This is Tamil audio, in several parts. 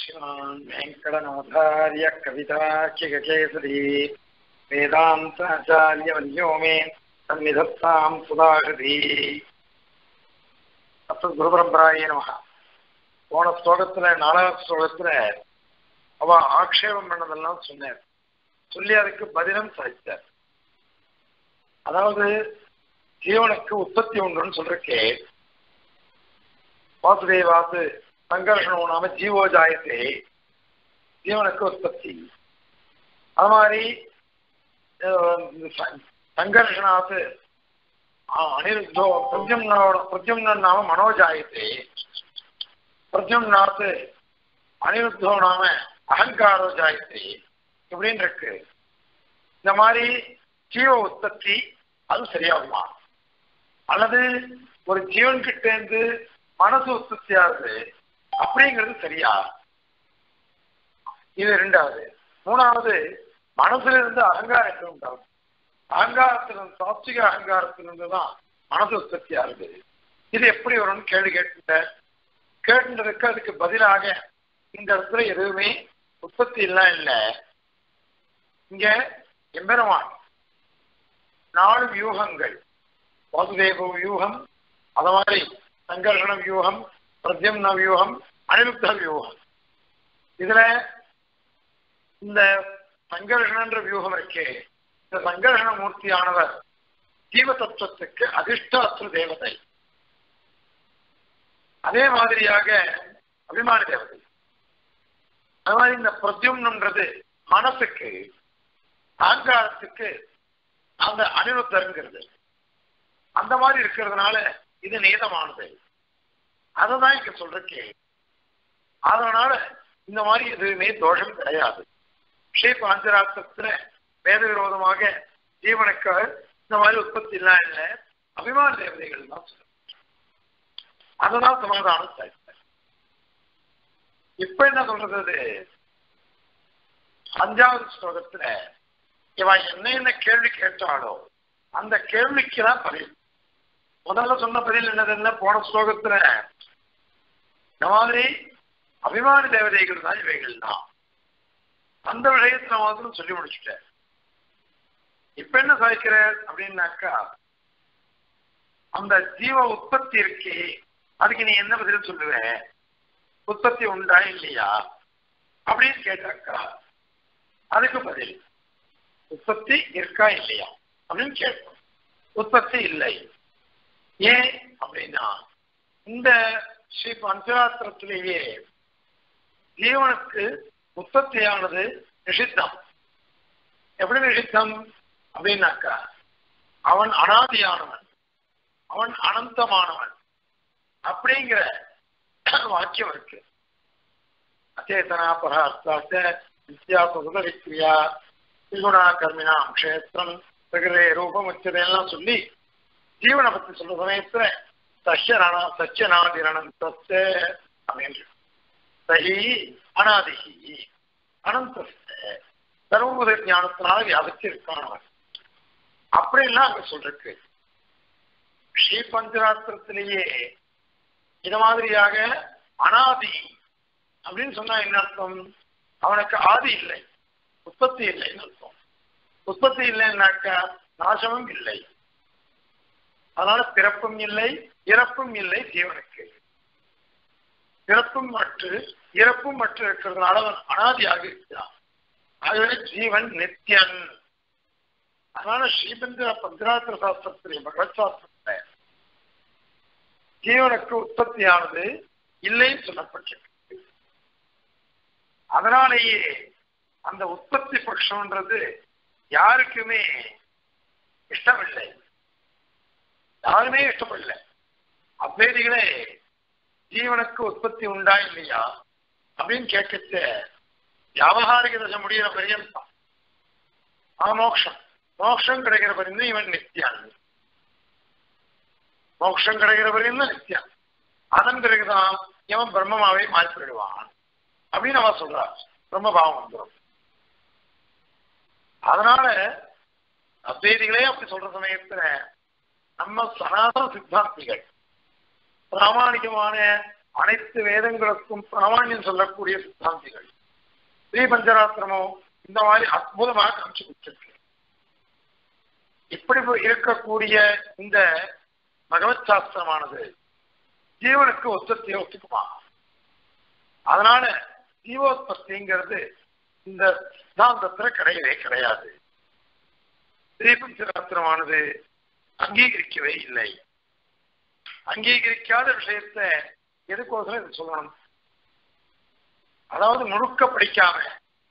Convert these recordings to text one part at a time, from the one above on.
श्रीमान् वेङ्कटनाथार्य कवितार्किककेसरी वेदान्ताचार्यवर्यो मे सन्निधत्तां सुधाकृति அப்புறம் குருபரம்பராயே நமக போன ஸ்லோகத்துல நாலாவது ஸ்லோகத்துல அவ ஆக்ஷேபம் பண்ணதெல்லாம் சொன்னார் சொல்லி அதுக்கு பதிலும் சாதித்தார் அதாவது ஜீவனுக்கு உற்பத்தி உண்டுன்னு சொல்றக்கே வாசுதேவாத்து சங்கர்ஷணம் நாம ஜீவோ ஜாயத்தே ஜீவனுக்கு உற்பத்தி அது மாதிரி சங்கர்ஷனாத்து அனிருத்தோ பிரத்யும்னோட பிரத்யும்னன் நாம மனோஜாயத்தே பிரத்யும்னாத்து அனிருத்தோ நாம அகங்காரோ ஜாயத்தே இப்படின்னு இருக்கு இந்த மாதிரி ஜீவ உற்பத்தி அது சரியாகுமா அல்லது ஒரு ஜீவன் கிட்ட இருந்து மனசு உற்பத்தி ஆகுது அப்படிங்கிறது சரியா இது ரெண்டாவது மூணாவது மனசுல இருந்து அகங்காரம் உண்டாகும் அகங்காரத்திலிருந்து சாத்விக அகங்காரத்திலிருந்து தான் மனசு உற்பத்தி ஆகுது இது எப்படி வரும்னு கேள்வி கேட்டுட்ட கேட்டுறதுக்கு அதுக்கு பதிலாக இந்த இடத்துல எதுவுமே உற்பத்தி எல்லாம் இல்லை இங்க எம்பெருமான் நாலு வியூகங்கள் வாசுதேவ வியூகம் அது மாதிரி சங்கர்ஷண வியூகம் பிரத்யம்ன வியூகம் அனிருத்த வியூகம் இதுல இந்த சங்கர்ஷணன்ற வியூகம் இருக்கே இந்த சங்கர்ஷண மூர்த்தியானவர் ஜீவ தத்துவத்துக்கு அதிர்ஷ்டாத்திர தேவதை அதே மாதிரியாக அபிமான தேவதை அது மாதிரி இந்த பிரத்யும்னன்றது மனசுக்கு அகங்காரத்துக்கு அந்த அனிருத்தருங்கிறது அந்த மாதிரி இருக்கிறதுனால இது நீதமானது அததான் இங்க சொல்றக்கே அதனால இந்த மாதிரி எதுவுமே தோஷம் கிடையாது ஸ்ரீ பாஞ்சராத்திரத்துல வேத விரோதமாக ஜீவனுக்கு இந்த மாதிரி உற்பத்தி எல்லாம் இல்லை அபிமான தேவதைகள் தான் சொல்ற அததான் சமாதானம் சாய்த்தார் இப்ப என்ன சொல்றது அஞ்சாவது ஸ்லோகத்துல இவன் என்ன என்ன கேள்வி கேட்டாலோ அந்த கேள்விக்கு தான் பதில் முதல்ல சொன்ன பதில் என்னதுன்னா போன ஸ்லோகத்துல இந்த மாதிரி அபிமான தேவதைகள் தான் இவைகள் தான் அந்த விஷயத்துல மாத்திரம் சொல்லி முடிச்சுட்டேன் இப்ப என்ன சாய்க்கிற அப்படின்னாக்கா அந்த ஜீவ உற்பத்தி இருக்கே அதுக்கு நீ என்ன பதில் சொல்லுவ உற்பத்தி உண்டா இல்லையா அப்படின்னு கேட்டாக்கா அதுக்கு பதில் உற்பத்தி இருக்கா இல்லையா அப்படின்னு கேட்போம் உற்பத்தி இல்லை ஏன் அப்படின்னா இந்த ஸ்ரீ பஞ்சராத்திரத்திலேயே ஜீவனுக்கு உற்பத்தியானது நிஷித்தம் எப்படி நிஷித்தம் அப்படின்னாக்கா அவன் அனாதியானவன் அவன் அனந்தமானவன் அப்படிங்கிற வாக்கியம் இருக்கு அச்சேதனா பராஸ்தாத்த வித்யாச விக்ரியா திகுணா கர்மினா க்ஷேத்திரம் பிரகிருதே ரூபம் உச்சதையெல்லாம் சொல்லி ஜீவனை பத்தி சொல்ற சமயத்துல சஷ்யரணா சச்சியநாதிரணம் தத்து அப்படின்னு சஹி அனாதிகி அனந்த சர்வபூத ஞானத்தினால வியாபிச்சு இருக்கானவன் அப்படின்லாம் அங்க சொல்றக்கு ஸ்ரீ பஞ்சராத்திரத்திலேயே இது மாதிரியாக அனாதி அப்படின்னு சொன்னா என்ன அர்த்தம் அவனுக்கு ஆதி இல்லை உற்பத்தி இல்லைன்னு அர்த்தம் உற்பத்தி இல்லைன்னாக்கா நாசமும் இல்லை அதனால பிறப்பும் இல்லை இறப்பும் இல்லை ஜீவனுக்கு பிறப்பும் மற்று இறப்பும் மற்ற இருக்கிறதுனால அவன் அனாதியாக இருக்கிறான் ஆகவே ஜீவன் நித்தியன் அதனால ஸ்ரீபந்திர பந்திராத்திர சாஸ்திரத்திலே பகவத் சாஸ்திரத்துல ஜீவனுக்கு உற்பத்தியானது இல்லைன்னு சொல்லப்பட்டிருக்கு அதனாலேயே அந்த உற்பத்தி பட்சம்ன்றது யாருக்குமே இஷ்டமில்லை யாருமே இஷ்டப்படல அத்வைதிகளே ஜீவனுக்கு உற்பத்தி உண்டா இல்லையா அப்படின்னு கேட்கச்ச வியாபகாரிக தசை முடிகிற பரியந்தான் ஆ மோக்ஷம் மோக்ஷம் கிடைக்கிற பரிந்து இவன் நித்தியான் மோக்ஷம் கிடைக்கிற பரிந்து நித்தியான் அதன் பிறகுதான் இவன் பிரம்மமாவே மாற்றிவிடுவான் அப்படின்னு அவன் சொல்றான் பிரம்மபாவம் வந்துடும் அதனால அத்வைதிகளே அப்படி சொல்ற சமயத்துல நம்ம சனாதன சித்தாந்திகள் பிராமணிகமான அனைத்து வேதங்களுக்கும் பிராமணியம் சொல்லக்கூடிய சித்தாந்திகள் ஸ்ரீ பஞ்சராத்திரமோ இந்த மாதிரி அற்புதமாக காமிச்சு கொடுத்திருக்கு இப்படி இருக்கக்கூடிய இந்த பகவத் சாஸ்திரமானது ஜீவனுக்கு ஒத்தத்தையை ஒத்துக்குமா அதனால ஜீவோத்பத்திங்கிறது இந்த சித்தாந்தத்துல கிடையவே கிடையாது ஸ்ரீபஞ்சராத்திரமானது அங்கீகரிக்கவே இல்லை அங்கீகரிக்காத விஷயத்த எதுக்கோசரம் இது சொல்லணும் அதாவது முழுக்க படிக்காம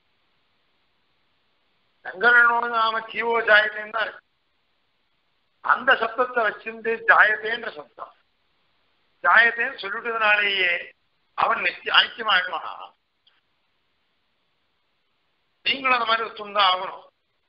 சங்கரனோடு நாம ஜீவோ ஜாயதேன்னு இருக்கு அந்த சப்தத்தை வச்சிருந்து ஜாயதேன்ற சப்தம் ஜாயதேன்னு சொல்லிட்டதுனாலேயே அவன் நிச்சய ஐக்கியமாயிடுவானா நீங்களும் அந்த மாதிரி சொன்னா ஆகணும்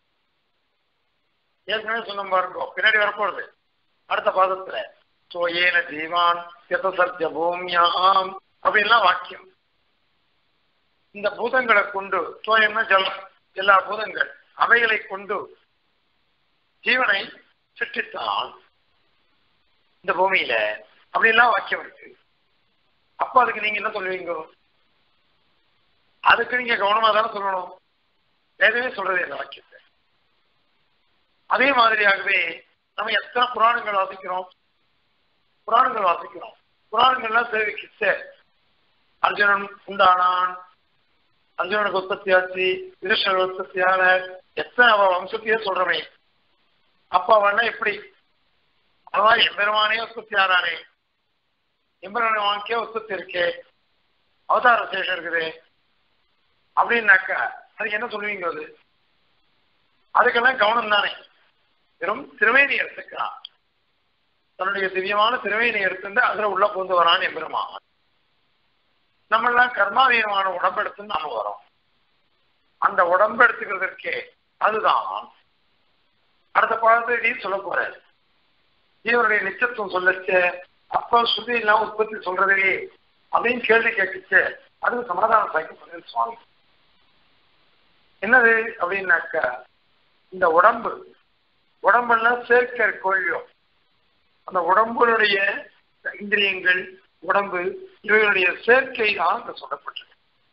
ஏற்கனவே சொன்ன பாருங்க பின்னாடி வரப்போறது அடுத்த பாதத்துல சோயேன ஜீவான் யதசர்ஜ பூமியாம் அப்படின்லாம் வாக்கியம் இந்த பூதங்களை கொண்டு சோயம்னா ஜலம் எல்லா பூதங்கள் அவைகளை கொண்டு ஜீவனை சிருஷ்டித்தான் இந்த பூமியில அப்படின்லாம் வாக்கியம் இருக்கு அப்ப அதுக்கு நீங்க என்ன சொல்லுவீங்க அதுக்கு நீங்க கவனமா தானே சொல்லணும் வேதமே சொல்றது இந்த வாக்கியத்தை அதே மாதிரியாகவே நம்ம எத்தனை புராணங்கள் வாசிக்கிறோம் புராணங்கள் வாசிக்கிறோம் புராணங்கள்லாம் சேவிக்கிச்சு அர்ஜுனன் உண்டானான் அர்ஜுனனுக்கு உற்பத்தி ஆச்சு யுதிஷ்டர் உற்பத்தியான எத்தனை அவ வம்சத்தையே சொல்றமே அப்ப அவன் எப்படி அவன் எம்பெருமானே உற்பத்தி ஆறானே எம்பெருமானுக்கே உற்பத்தி இருக்கே அவதார சேஷம் இருக்குது அப்படின்னாக்கா அதுக்கு என்ன சொல்லுவீங்க அது அதுக்கெல்லாம் கவனம் தானே வெறும் திருவேணி எடுத்துக்கிறான் தன்னுடைய திவ்யமான திருவேணி எடுத்துட்டு அதுல உள்ள பூந்து வரான் எம்பெருமான் நம்மெல்லாம் கர்மாவீரமான உடம்பெடுத்து நாம வரோம் அந்த உடம்பு எடுத்துக்கிறதற்கே அதுதான் அடுத்த பாடத்தை சொல்ல போற ஜீவனுடைய நிச்சயத்துவம் சொல்லச்ச அப்ப சுத்தி இல்லாம உற்பத்தி சொல்றதே அப்படின்னு கேள்வி கேட்டுச்சு அதுக்கு சமாதானம் சாய்க்க சுவாமி என்னது அப்படின்னாக்கா இந்த உடம்பு உடம்பெல்லாம் சேர்க்க கொள்ளும் அந்த உடம்புடைய இந்திரியங்கள் உடம்பு இவைகளுடைய சேர்க்கை தான் அங்க சொல்லப்பட்டிருக்கு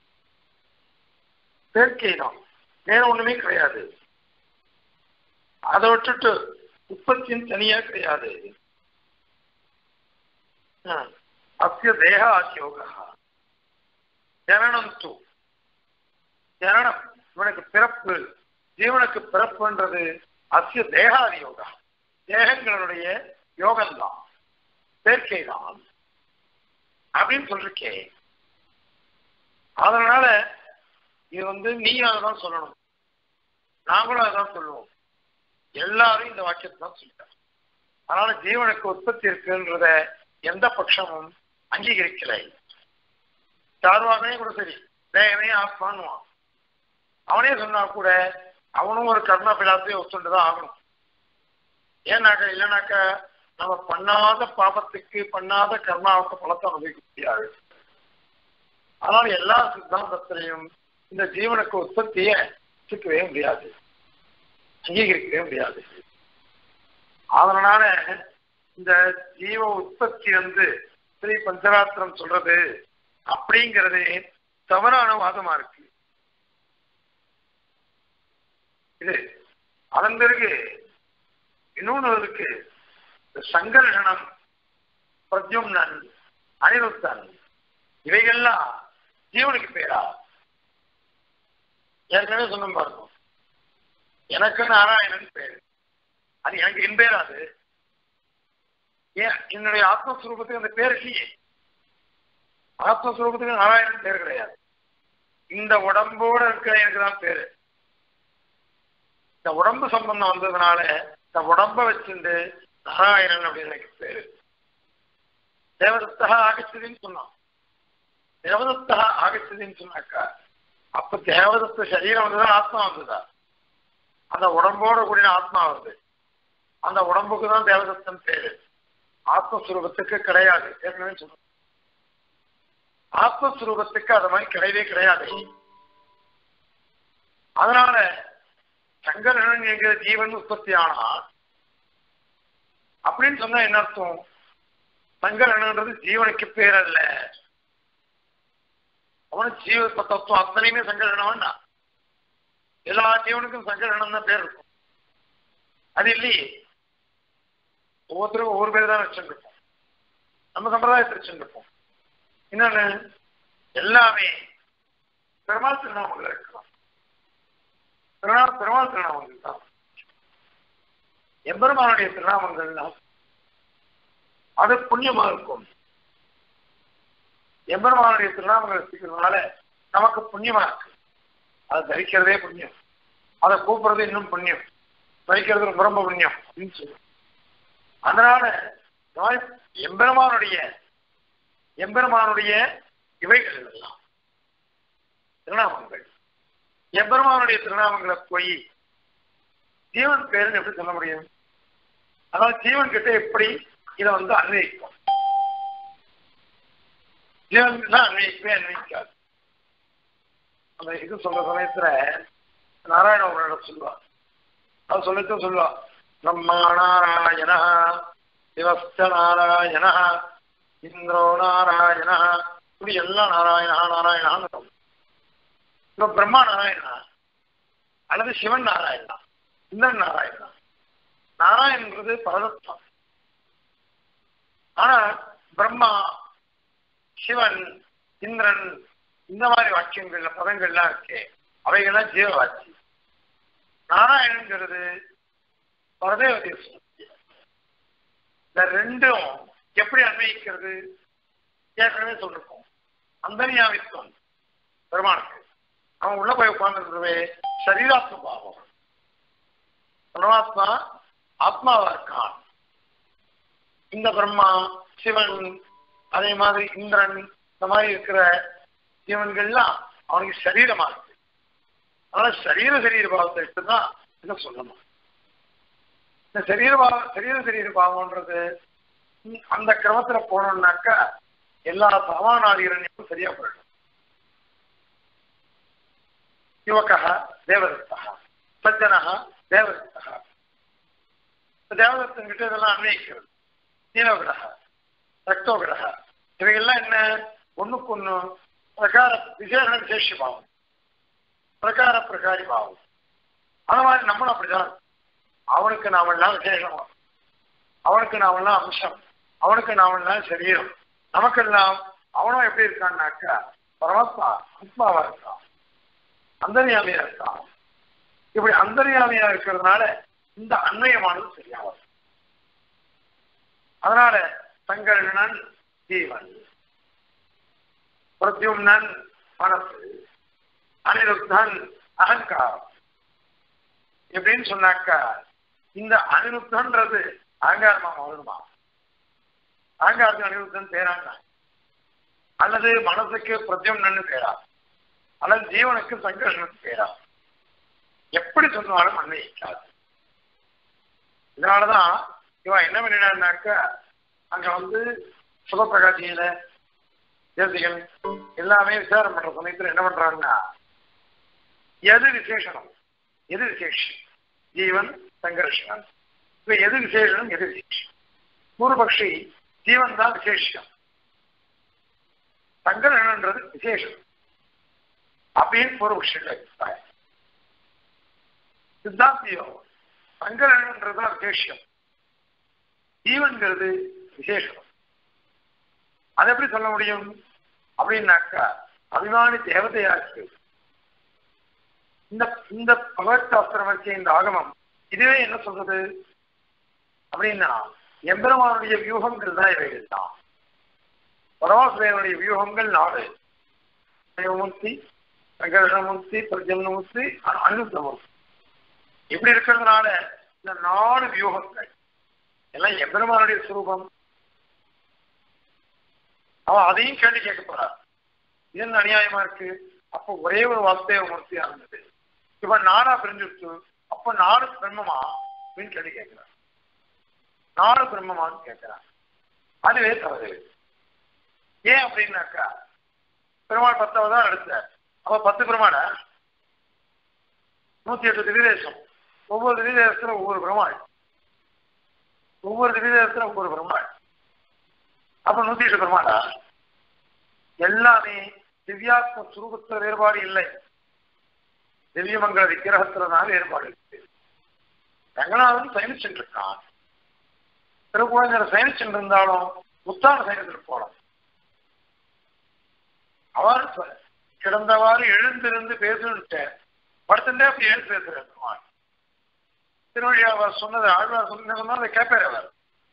சேர்க்கை தான் வேற ஒண்ணுமே கிடையாது அதை விட்டுட்டு உற்பத்தியும் தனியா கிடையாது அசிய தேகாத்யோகா ஜனனம் தூ ஜனனம் இவனுக்கு பிறப்பு ஜீவனுக்கு பிறப்புன்றது அசிய தேகாதி யோகா தேகங்களுடைய யோகம்தான் சேர்க்கை தான் அப்படின்னு சொல்லிருக்கே அதனால இது வந்து நீ அதான் சொல்லணும் நாங்களும் அதான் சொல்லுவோம் எல்லாரும் இந்த வாக்கியத்தை தான் சொல்லிட்டாங்க அதனால ஜீவனுக்கு உற்பத்தி இருக்குன்றத எந்த பட்சமும் அங்கீகரிக்கலை சார்வாகவே கூட சரி தேகமே ஆஃப் பண்ணுவான் அவனே சொன்னா கூட அவனும் ஒரு கர்ண பிலாத்தையும் ஒத்துண்டு தான் ஆகணும் ஏன்னாக்க இல்லைனாக்கா நம்ம பண்ணாத பாபத்துக்கு பண்ணாத கர்மாவுக்கு பலத்தை அனுபவிக்க முடியாது அதனால எல்லா சித்தாந்தத்திலையும் இந்த ஜீவனுக்கு உற்பத்தியை சிக்கவே முடியாது அங்கீகரிக்கவே முடியாது அதனால இந்த ஜீவ உற்பத்தி வந்து ஸ்ரீ பஞ்சராத்திரம் சொல்றது அப்படிங்கிறது தவறான வாதமா இருக்கு இது அதன் பிறகு இன்னொன்று இருக்கு சங்கர்ஷணம் பிரத்யும்னன் அனிருத்தன் இவைகள்லாம் ஜீவனுக்கு பேரா ஏற்கனவே சொன்ன பாருங்க எனக்கு நாராயணன் பேரு அது எனக்கு என் பேரா அது ஏன் என்னுடைய ஆத்மஸ்வரூபத்துக்கு அந்த பேர் இல்லையே ஆத்மஸ்வரூபத்துக்கு நாராயணன் பேர் கிடையாது இந்த உடம்போட இருக்கிற எனக்கு தான் பேரு இந்த உடம்பு சம்பந்தம் வந்ததுனால இந்த உடம்ப வச்சுட்டு நாராயணன் அப்படின்னு எனக்கு பேரு தேவதத்தா ஆகச்சதின்னு சொன்னான் தேவதத்தா ஆகச்சதின்னு சொன்னாக்கா அப்ப தேவதத்த சரீரம் வந்துதான் ஆத்மா வந்ததா அந்த உடம்போட கூடிய ஆத்மா வருது அந்த உடம்புக்கு தான் தேவதத்தன் பேரு ஆத்மஸ்வரூபத்துக்கு கிடையாது ஏற்கனவே சொல்றேன் ஆத்மஸ்வரூபத்துக்கு அது மாதிரி கிடையவே கிடையாது அதனால சங்கரன் என்கிற ஜீவன் உற்பத்தி ஆனால் அப்படின்னு சொன்னா என்ன அர்த்தம் சங்கரன்ன்றது ஜீவனுக்கு பேர் அல்ல அவனுக்கு ஜீவ தத்துவம் அத்தனையுமே சங்கரகணம் வேண்டாம் எல்லா ஜீவனுக்கும் சங்கரகணம் தான் பேர் இருக்கும் அது இல்லையே ஒவ்வொருத்தருக்கும் ஒவ்வொரு பேர் தான் வச்சுருப்போம் நம்ம சம்பிரதாயத்தை வச்சுருப்போம் இன்னொன்னு எல்லாமே பெருமாள் திருநாமங்கள் இருக்கலாம் பெருமாள் பெருமாள் திருநாமங்கள் தான் எம்பெருமானுடைய திருநாமங்கள்னா அது புண்ணியமா இருக்கும் எம்பெருமானுடைய திருநாமங்கள் வச்சுக்கிறதுனால நமக்கு புண்ணியமா இருக்கு அதை தரிக்கிறதே புண்ணியம் அதை கூப்பிடுறது இன்னும் புண்ணியம் தரிக்கிறது ரொம்ப ரொம்ப புண்ணியம் அப்படின்னு சொல்லி அதனால எம்பெருமானுடைய எம்பெருமானுடைய இவைகள் எல்லாம் திருநாமங்கள் எம்பெருமானுடைய திருநாமங்களை போய் ஜீவன் பேருன்னு எப்படி சொல்ல முடியும் அதாவது ஜீவன் கிட்ட எப்படி இதை வந்து அன்வயிக்கும் ஜீவன் தான் அன்வயிக்கவே அன்வயிக்காது அந்த இது சொல்ற சமயத்துல நாராயண ஒரு சொல்லுவார் அது சொல்லிட்டு சொல்லுவா பிரம்மா நாராயண சிவஸ்த நாராயண இந்திரோ நாராயண இப்படி எல்லாம் நாராயணா நாராயணான்னு சொல்லும் இப்ப பிரம்மா நாராயணா அல்லது சிவன் நாராயணா இந்திரன் நாராயணா நாராயணன்றது பரதத்துவம் ஆனா பிரம்மா சிவன் இந்திரன் இந்த மாதிரி வாக்கியங்கள்ல பதங்கள்லாம் இருக்கே அவைகள்லாம் ஜீவ வாக்கியம் நாராயணங்கிறது பரதேவதைய இந்த ரெண்டும் எப்படி அன்வயிக்கிறது ஏற்கனவே சொல்லிருக்கோம் அந்தனியாவித்துவம் பெருமானுக்கு அவன் உள்ள போய் உட்கார்ந்துருக்கவே சரீராத்ம பாவம் பரமாத்மா ஆத்மாவா இருக்கான் இந்த பிரம்மா சிவன் அதே மாதிரி இந்திரன் இந்த மாதிரி இருக்கிற ஜீவன்கள்லாம் அவனுக்கு சரீரமா இருக்கு அதனால சரீர சரீர பாவத்தை எடுத்துதான் இதை சொல்லணும் இந்த சரீர பாவம் சரீர சரீர பாவம்ன்றது அந்த கிரமத்துல போனோம்னாக்கா எல்லா சமானாதிகரணையும் சரியா போயிடும் யுவகா தேவதத்தா சஜ்ஜனா தேவதத்தா தேவதத்தன் கிட்ட இதெல்லாம் அன்வயிக்கிறது நீலோகிரக ரக்தோகிரக இவைகள்லாம் என்ன ஒண்ணுக்கு ஒண்ணு பிரகார விசேஷ விசேஷ பாவம் பிரகார பிரகாரி பாவம் அந்த மாதிரி நம்மளும் அப்படிதான் அவனுக்கு நாமெல்லாம் விசேஷம் அவனுக்கு நாமெல்லாம் அம்சம் அவனுக்கு நாமெல்லாம் சரீரம் நமக்கெல்லாம் அவனும் எப்படி இருக்கான்னாக்கா பரமாத்மா ஆத்மாவா இருக்கான் அந்தரியாமையா இருக்கான் இப்படி அந்தரியாமையா இருக்கிறதுனால இந்த அன்மயமானது சரியா வரும் அதனால சங்கரனன் ஜீவன் பிரத்யும்னன் மனசு அனிருத்தன் அகங்காரம் எப்படின்னு சொன்னாக்கா இந்த அனிருத்தன்றது அகங்காரமா மாறுமா அகங்காரத்துக்கு அனிருத்தன் பேராங்க அல்லது மனசுக்கு பிரத்யும்னு பேரா அல்லது ஜீவனுக்கு சங்கர்ஷனுக்கு பேரா எப்படி சொன்னாலும் அன்வயிக்காது இதனாலதான் இவன் என்ன பண்ணினான்னாக்கா அங்க வந்து சுகப்பிரகாசியில தேசிகன் எல்லாமே விசாரம் பண்ற சமயத்துல என்ன பண்றாங்கன்னா எது விசேஷனம் எது விசேஷம் ஜீவன் சங்கர்ஷன் இப்ப எது விசேஷனம் எது விசேஷம் பூர்வபக்ஷி ஜீவன் தான் விசேஷம் சங்கரன்ன்றது விசேஷம் அப்படின்னு பூர்வபக்ஷிகள் அபிப்பிராயம் சித்தாந்தியம் சங்கரன்ன்றது தான் விசேஷம் ஜீவன்கிறது விசேஷம் அதை எப்படி சொல்ல முடியும் அப்படின்னாக்கா அபிமானி தேவதையா இருக்கு இந்த இந்த பகவத்சாஸ்திரம் வச்ச இந்த ஆகமம் இதுவே என்ன சொல்றது அப்படின்னா எம்பெருமானுடைய வியூகங்கிறது தான் இவைகள் தான் பரமாசுரனுடைய வியூகங்கள் நாலு தேவமூர்த்தி சங்கரமூர்த்தி பிரஜன்மூர்த்தி அனுத்தமூர்த்தி இப்படி இருக்கிறதுனால இந்த நாலு வியூகங்கள் எல்லாம் எம்பெருமானுடைய சுரூபம் அவன் அதையும் கேள்வி கேட்க போறான் இது என்ன அநியாயமா இருக்கு அப்போ ஒரே ஒரு வாசுதேவ மூர்த்தியா இருந்தது இப்ப நாடா பிரிஞ்சுடுச்சு அப்ப நாடு பிரம்மமா அப்படின்னு கேள்வி கேட்கிறான் நாடு பிரம்மமான்னு கேட்கிறான் அதுவே தவறு ஏன் அப்படின்னாக்கா பெருமாள் பத்தாவது தான் எடுத்தார் அப்ப பத்து பெருமாள நூத்தி எட்டு திவ்யதேசம் ஒவ்வொரு திவ்யதேசத்துல ஒவ்வொரு பெருமாள் ஒவ்வொரு திவ்யதேசத்துல ஒவ்வொரு பெருமாள் அப்ப நூத்தி எட்டு பெருமாளா எல்லாமே திவ்யாத்ம சுரூபத்துல வேறுபாடு இல்லை திவ்யமங்கல விக்கிரகத்துலதான் வேறுபாடு இருக்கு ரங்கநாதன் சயனிச்சுட்டு இருக்கான் திருக்குழந்தையர் சயனிச்சுட்டு இருந்தாலும் உத்தான சயனத்தில் போலாம் அவர் கிடந்தவாறு எழுந்திருந்து பேசுன்ட்டு படுத்துட்டே அப்படி எழுந்து பேசுறாரு பெருமாள் திருவழி அவர் சொன்னது ஆழ்வார் சொன்னதுன்னா அதை கேட்பார் அவர்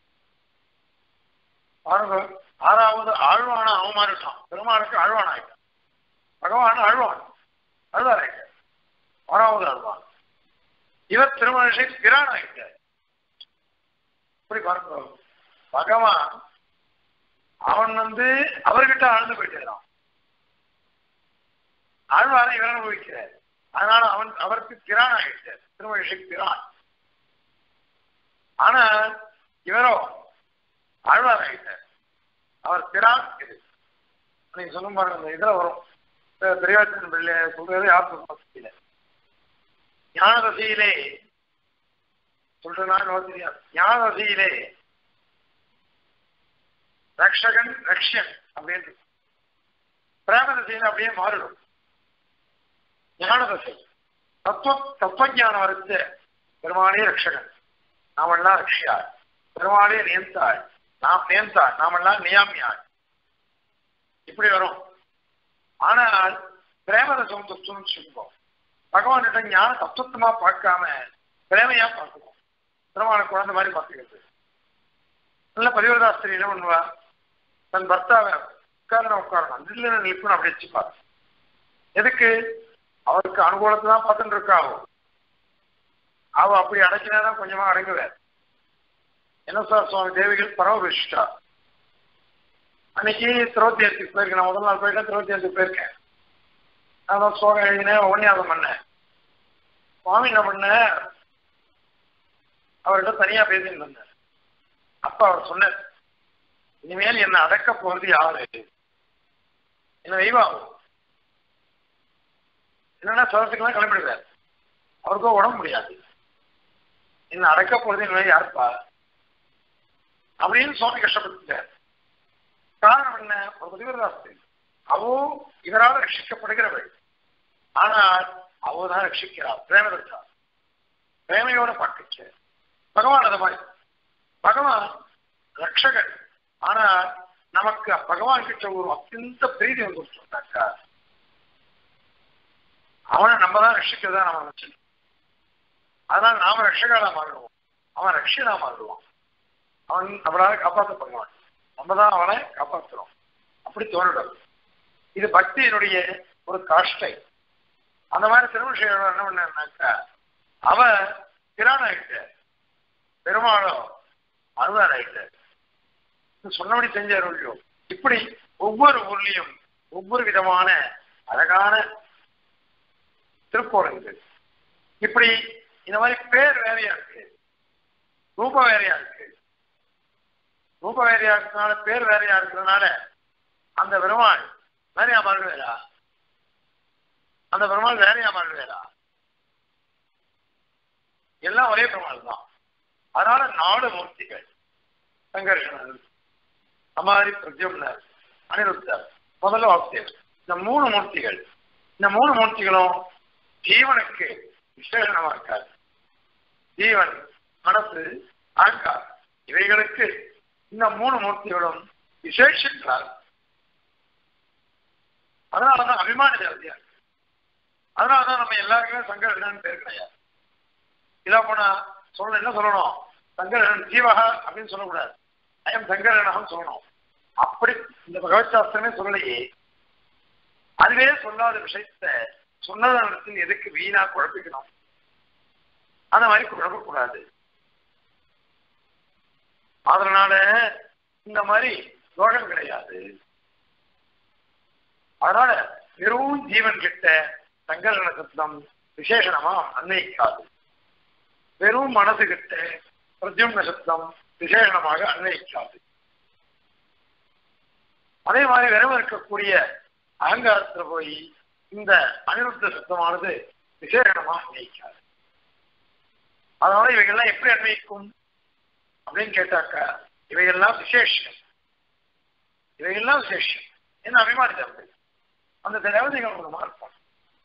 பாருங்க ஆறாவது ஆழ்வான அவமானிட்டான் பெருமாளுக்கு ஆழ்வான் ஆயிட்டான் பகவான் ஆழ்வான் அழுவார் ஆயிட்டார் ஆறாவது ஆழ்வான் இவர் திருமணத்தை பிரான் ஆயிட்டார் இப்படி பாருங்க பகவான் அவன் வந்து அவர்கிட்ட ஆழ்ந்து போயிட்டான் ஆழ்வாரை இவர் அனுபவிக்கிறார் அதனால அவன் அவருக்கு பிரான் ஆகிட்டார் திருமழிசை பிரான் ஆனா இவரோ ஆழ்வார் ஆகிட்டார் அவர் பிரான் இது நீங்க சொன்ன பாருங்க இந்த இதுல வரும் பெரியாற்றின் பிள்ளை சொல்றது யாருக்கு ஞானதசையிலே சொல்றேன்னா தெரியாது ஞானதசையிலே ரக்ஷகன் ரக்ஷன் அப்படின்னு பிரேமதசையில அப்படியே மாறிடும் ஞானதசை தத்துவ தத்துவஜானம் வருத்த பெருமாளே ரக்ஷகன் நாமெல்லாம் ரக்ஷியாள் பெருமாளே நியந்தாள் நாம் நியந்தாள் நாமெல்லாம் நியாமியாள் இப்படி வரும் ஆனால் பிரேமதசம் தத்துவம் சொல்லுவோம் பகவான்கிட்ட ஞான தத்துவமா பார்க்காம பிரேமையா பார்க்கணும் பெருமான குழந்தை மாதிரி பார்த்துக்கிறது நல்ல பதிவிரதாஸ்திரி என்ன பண்ணுவா தன் பர்த்தாவை உட்காரணும் உட்காரணும் தில்லுன்னு நிற்பணும் அப்படி வச்சுப்பார் எதுக்கு அவருக்கு அனுகூலத்தை தான் பார்த்துட்டு இருக்காவோ அவ அப்படி அடைச்சினாதான் கொஞ்சமா அடங்குவார் என்ன சார் சுவாமி தேவிகள் பரமபிஷ்டா அன்னைக்கு திருவத்தி ஏழத்துக்கு போயிருக்கேன் நான் முதல் நாள் போயிட்டேன் திருவத்தி ஏழத்துக்கு போயிருக்கேன் நான் சோகம் எழுதினேன் உபன்யாசம் பண்ணேன் சுவாமி என்ன பண்ண அவர்கிட்ட தனியா பேசிட்டு இருந்தேன் அப்ப அவர் சொன்னார் இனிமேல் என்ன அடக்க போறது யாரு என்ன வெய்வாகும் என்னன்னா சதத்துக்கெல்லாம் கிளம்பிடுவார் அவருக்கோ உடம்பு முடியாது என்ன அடக்க போறது இனிமேல் யாருப்பா அப்படின்னு சுவாமி கஷ்டப்பட்டுட்டார் காரணம் என்ன ஒரு பதிவிரதாஸ்திரி அவோ இவரால் ரட்சிக்கப்படுகிறவள் ஆனால் அவோ தான் ரட்சிக்கிறார் பிரேமதா பிரேமையோட பார்க்க பகவான் அதை மாதிரி பகவான் ரட்சகன் ஆனா நமக்கு பகவான் கிட்ட ஒரு அத்தியந்த பிரீதி வந்து சொன்னாக்கா அவனை நம்ம தான் ரட்சிக்கிறதா நம்ம நினைச்சோம் அதனால நாம ரட்சகாலா மாறிடுவோம் அவன் ரட்சியனா மாறிடுவான் அவன் நம்மளால காப்பாற்றப்படுவான் நம்ம தான் அவனை காப்பாற்றுறோம் அப்படி தோணிடும் இது பக்தியினுடைய ஒரு காஷ்டை அந்த மாதிரி திருமணம் என்ன பண்ணாக்கா அவன் திரான் ஆகிட்ட பெருமாளும் அருவார் ஆகிட்ட சொன்னபடி செஞ்சார் இல்லையோ இப்படி ஒவ்வொரு ஊர்லயும் ஒவ்வொரு விதமான அழகான திருக்கோலங்கள் இப்படி இந்த மாதிரி பேர் வேறையா இருக்கு ரூபம் வேறையா இருக்கு ரூப வேறையா இருக்கிறதுனால பேர் வேறையா இருக்கிறதுனால அந்த பெருமாள் வேறையா மாறுவேரா அந்த பெருமாள் வேறையா மாறுவேரா எல்லாம் ஒரே பெருமாள் தான் அதனால நாலு மூர்த்திகள் சங்கர்ஷணன் அமாரி பிரத்யும்னர் அனிருத்தர் முதல்ல வாசுதேவர் இந்த மூணு மூர்த்திகள் இந்த மூணு மூர்த்திகளும் ஜீவனுக்கு விசேஷமா இருக்காது ஜீவன் மனசு ஆங்கார் இவைகளுக்கு இந்த மூணு மூர்த்திகளும் விசேஷிக்கிறார் அதனாலதான் அபிமான தேவதையா இருக்கு அதனாலதான் நம்ம எல்லாருக்குமே சங்கரன் பேர் கிடையாது இதா போனா சொல்ல என்ன சொல்லணும் சங்கரன் ஜீவகா அப்படின்னு சொல்லக்கூடாது அயம் சங்கரனகம் சொல்லணும் அப்படி இந்த பகவத் சாஸ்திரமே சொல்லலையே அதுவே சொல்லாத விஷயத்த சொன்னதனத்தில் எதுக்கு வீணா குழப்பிக்கணும் அந்த மாதிரி குழப்பக்கூடாது அதனால இந்த மாதிரி தோஷம் கிடையாது அதனால வெறும் ஜீவன் கிட்ட சங்கரண சப்தம் விசேஷணமா அன்வயிக்காது வெறும் மனசு கிட்ட பிரத்யும்ன சப்தம் விசேஷணமாக அன்வயிக்காது அதே மாதிரி வெறும் இருக்கக்கூடிய அகங்காரத்துல போய் இந்த அனிருத்த சப்தமானது விசேஷணமா அன்வயிக்காது அதனால இவைகள்லாம் எப்படி அன்வயிக்கும் அப்படின்னு கேட்டாக்கா இவைகள்லாம் விசேஷம் இவைகள்லாம் விசேஷம் என்ன அபிமானி தம்பி அந்த தேவதைகள் மூலமா இருப்பாங்க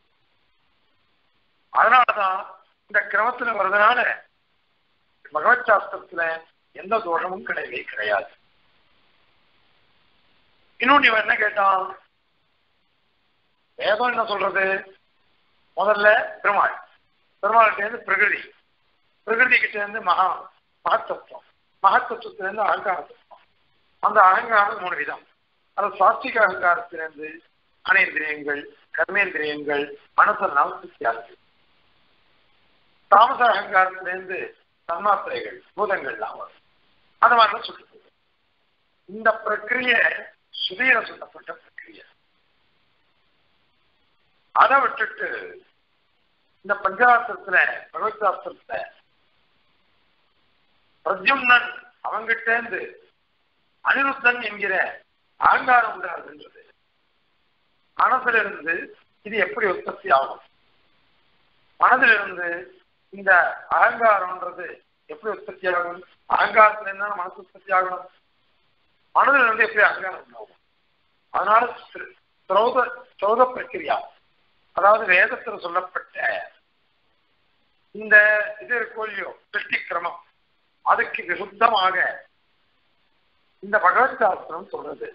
அதனாலதான் இந்த கிரமத்துல வர்றதுனால பகவத் சாஸ்திரத்துல எந்த தோஷமும் கிடையவே கிடையாது இன்னொன்று இவன் என்ன கேட்டான் வேதம் என்ன சொல்றது முதல்ல பெருமாள் பெருமாள்கிட்ட இருந்து பிரகிருதி பிரகிருதி கிட்ட இருந்து மகா மகத்தத்துவம் மகத்தத்துவத்துல இருந்து அகங்கார தத்துவம் அந்த அகங்காரம் மூணு விதம் அது சாஸ்திக அகங்காரத்திலிருந்து அனேந்திரியங்கள் கர்மேந்திரியங்கள் மனசெல்லாம் சித்தியாகுது தாமச அகங்காரத்திலிருந்து தன்மாத்திரைகள் பூதங்கள்லாம் வரும் அந்த மாதிரிலாம் சொல்லிட்டு இந்த பிரக்கிரிய சுதீர சொல்லப்பட்ட பிரக்கிரிய அதை விட்டுட்டு இந்த பஞ்சாஸ்திரத்துல பகவத் சாஸ்திரத்துல பிரத்யும்னன் அவங்கிட்ட இருந்து அனிருத்தன் என்கிற அகங்காரம் உண்டாகுன்றது மனசுல இருந்து இது எப்படி உற்பத்தி ஆகும் மனதிலிருந்து இந்த அகங்காரம்ன்றது எப்படி உற்பத்தி ஆகும் அகங்காரத்துல இருந்தா மனசு உற்பத்தி ஆகணும் மனதில் இருந்து எப்படி அகங்காரம் உண்டாகும் அதனால சௌத சௌத பிரக்கிரியா அதாவது வேதத்தில் சொல்லப்பட்ட இந்த இது இருக்கோ இல்லையோ சிருஷ்டி கிரமம் அதுக்கு விருத்தமாக இந்த பகவத் சாஸ்திரம் சொல்றது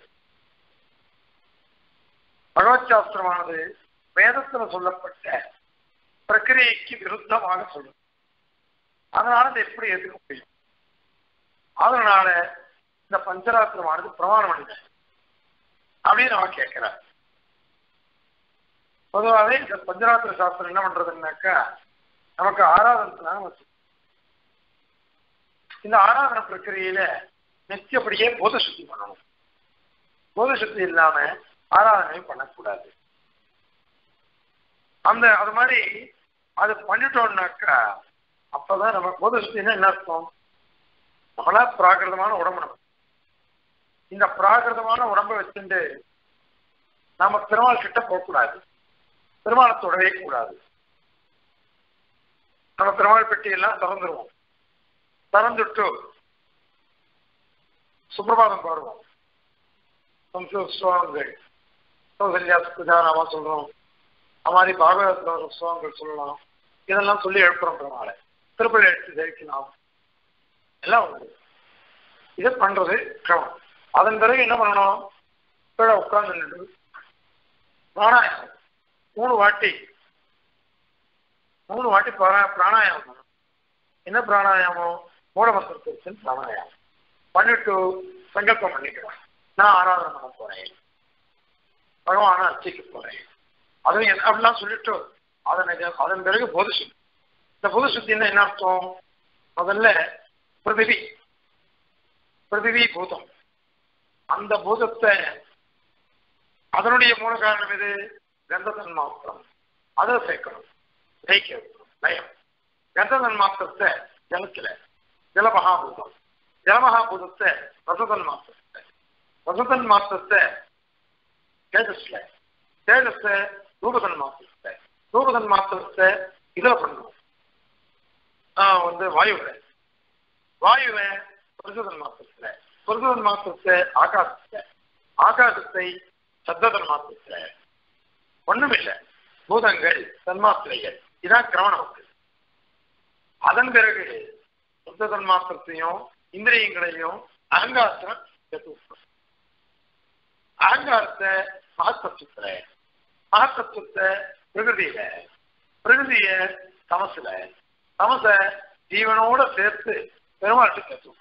பகவத் சாஸ்திரமானது வேதத்துல சொல்லப்பட்ட பிரக்கிரியைக்கு விருத்தமாக சொல்றது அதனால அதை எப்படி எதிர்க்க முடியும் அதனால இந்த பஞ்சராத்திரமானது பிரமாணம் அடைஞ்சு அப்படின்னு அவன் கேட்கிறார் பொதுவாகவே இந்த பஞ்சராத்திர சாஸ்திரம் என்ன பண்றதுன்னாக்கா நமக்கு ஆராதனை வச்சு இந்த ஆராதனை பிரக்கிரியில நித்தியப்படியே போத சுத்தி பண்ணணும் போத சுத்தி இல்லாம ஆராதனை பண்ணக்கூடாது அந்த அது மாதிரி அது பண்ணிட்டோம்னாக்கா அப்பதான் நம்ம போத சுத்தினா என்ன அர்த்தம் நம்மளா பிராகிருதமான உடம்பு நம்ம இந்த பிராகிருதமான உடம்பை வச்சுட்டு நாம பெருமாள் கிட்ட போகக்கூடாது பெருமாளை தொடவே கூடாது நம்ம பெருமாள் பெட்டியெல்லாம் திறந்துருவோம் திறந்துட்டு சுப்பிரபாதம் பாடுவோம் ஸ்லோகங்கள் சௌசல்யா சுஜானாமா சொல்றோம் அது மாதிரி பாகவதத்தில் ஒரு ஸ்லோகங்கள் சொல்லலாம் இதெல்லாம் சொல்லி எழுப்புறோம் பெருமாளை திருப்பதி எடுத்து ஜெயிக்கலாம் எல்லாம் உண்டு இதை பண்றது கிரமம் அதன் பிறகு என்ன பண்ணணும் கீழே உட்கார்ந்து பிராணாயாமம் மூணு வாட்டி மூணு வாட்டி பிராணாயாமம் பண்ணணும் என்ன பிராணாயாமம் மூலமந்திரத்திற்கு பிராணாயாமம் பண்ணிட்டு சங்கல்பம் பண்ணிக்கிறேன் நான் ஆராதனை பண்ண போறேன் பகவான அர்ச்சிக்க போறேன் அது அப்படிலாம் சொல்லிட்டு அதனை அதன் பிறகு பொது சுத்தி இந்த பொது சுத்தின்னா என்ன அர்த்தம் முதல்ல பிரதிவி பிரதிவி பூதம் அந்த பூதத்தை அதனுடைய மூல காரணம் எது கந்த தன்மாத்திரம் அதை சேர்க்கணும் ஜெயிக்க வைக்கணும் நயம் கந்த தன்மாத்திரத்தை ஜலத்துல ஜலமகாபூதம் ஜலமகாபூதத்தை ரசதன் மாத்திரத்தை ரசதன் மாத்திரத்தை தேஜஸ்ல தேஜஸ ரூபதன் மாத்திரத்தை ரூபதன் மாத்திரத்தை இதுல பண்ணணும் வந்து வாயுவில வாயுவை புருஷதன் மாத்திரத்துல புருஷதன் மாத்திரத்தை ஆகாசத்தை ஆகாசத்தை சத்ததன் மாத்திரத்துல ஒண்ணுமில்லை பூதங்கள் தன்மாத்திரைகள் இதான் கிரமணம் அதன் பிறகு சுத்த தன்மாத்திரத்தையும் இந்திரியங்களையும் அகங்காரத்தை அகங்காரத்தை மகத்தத்துவத்துல மகத்தத்துவத்தை பிரகிருதியில பிரகிருதிய தமசுல தமச ஜீவனோட சேர்த்து பெருமாட்டு கத்துவோம்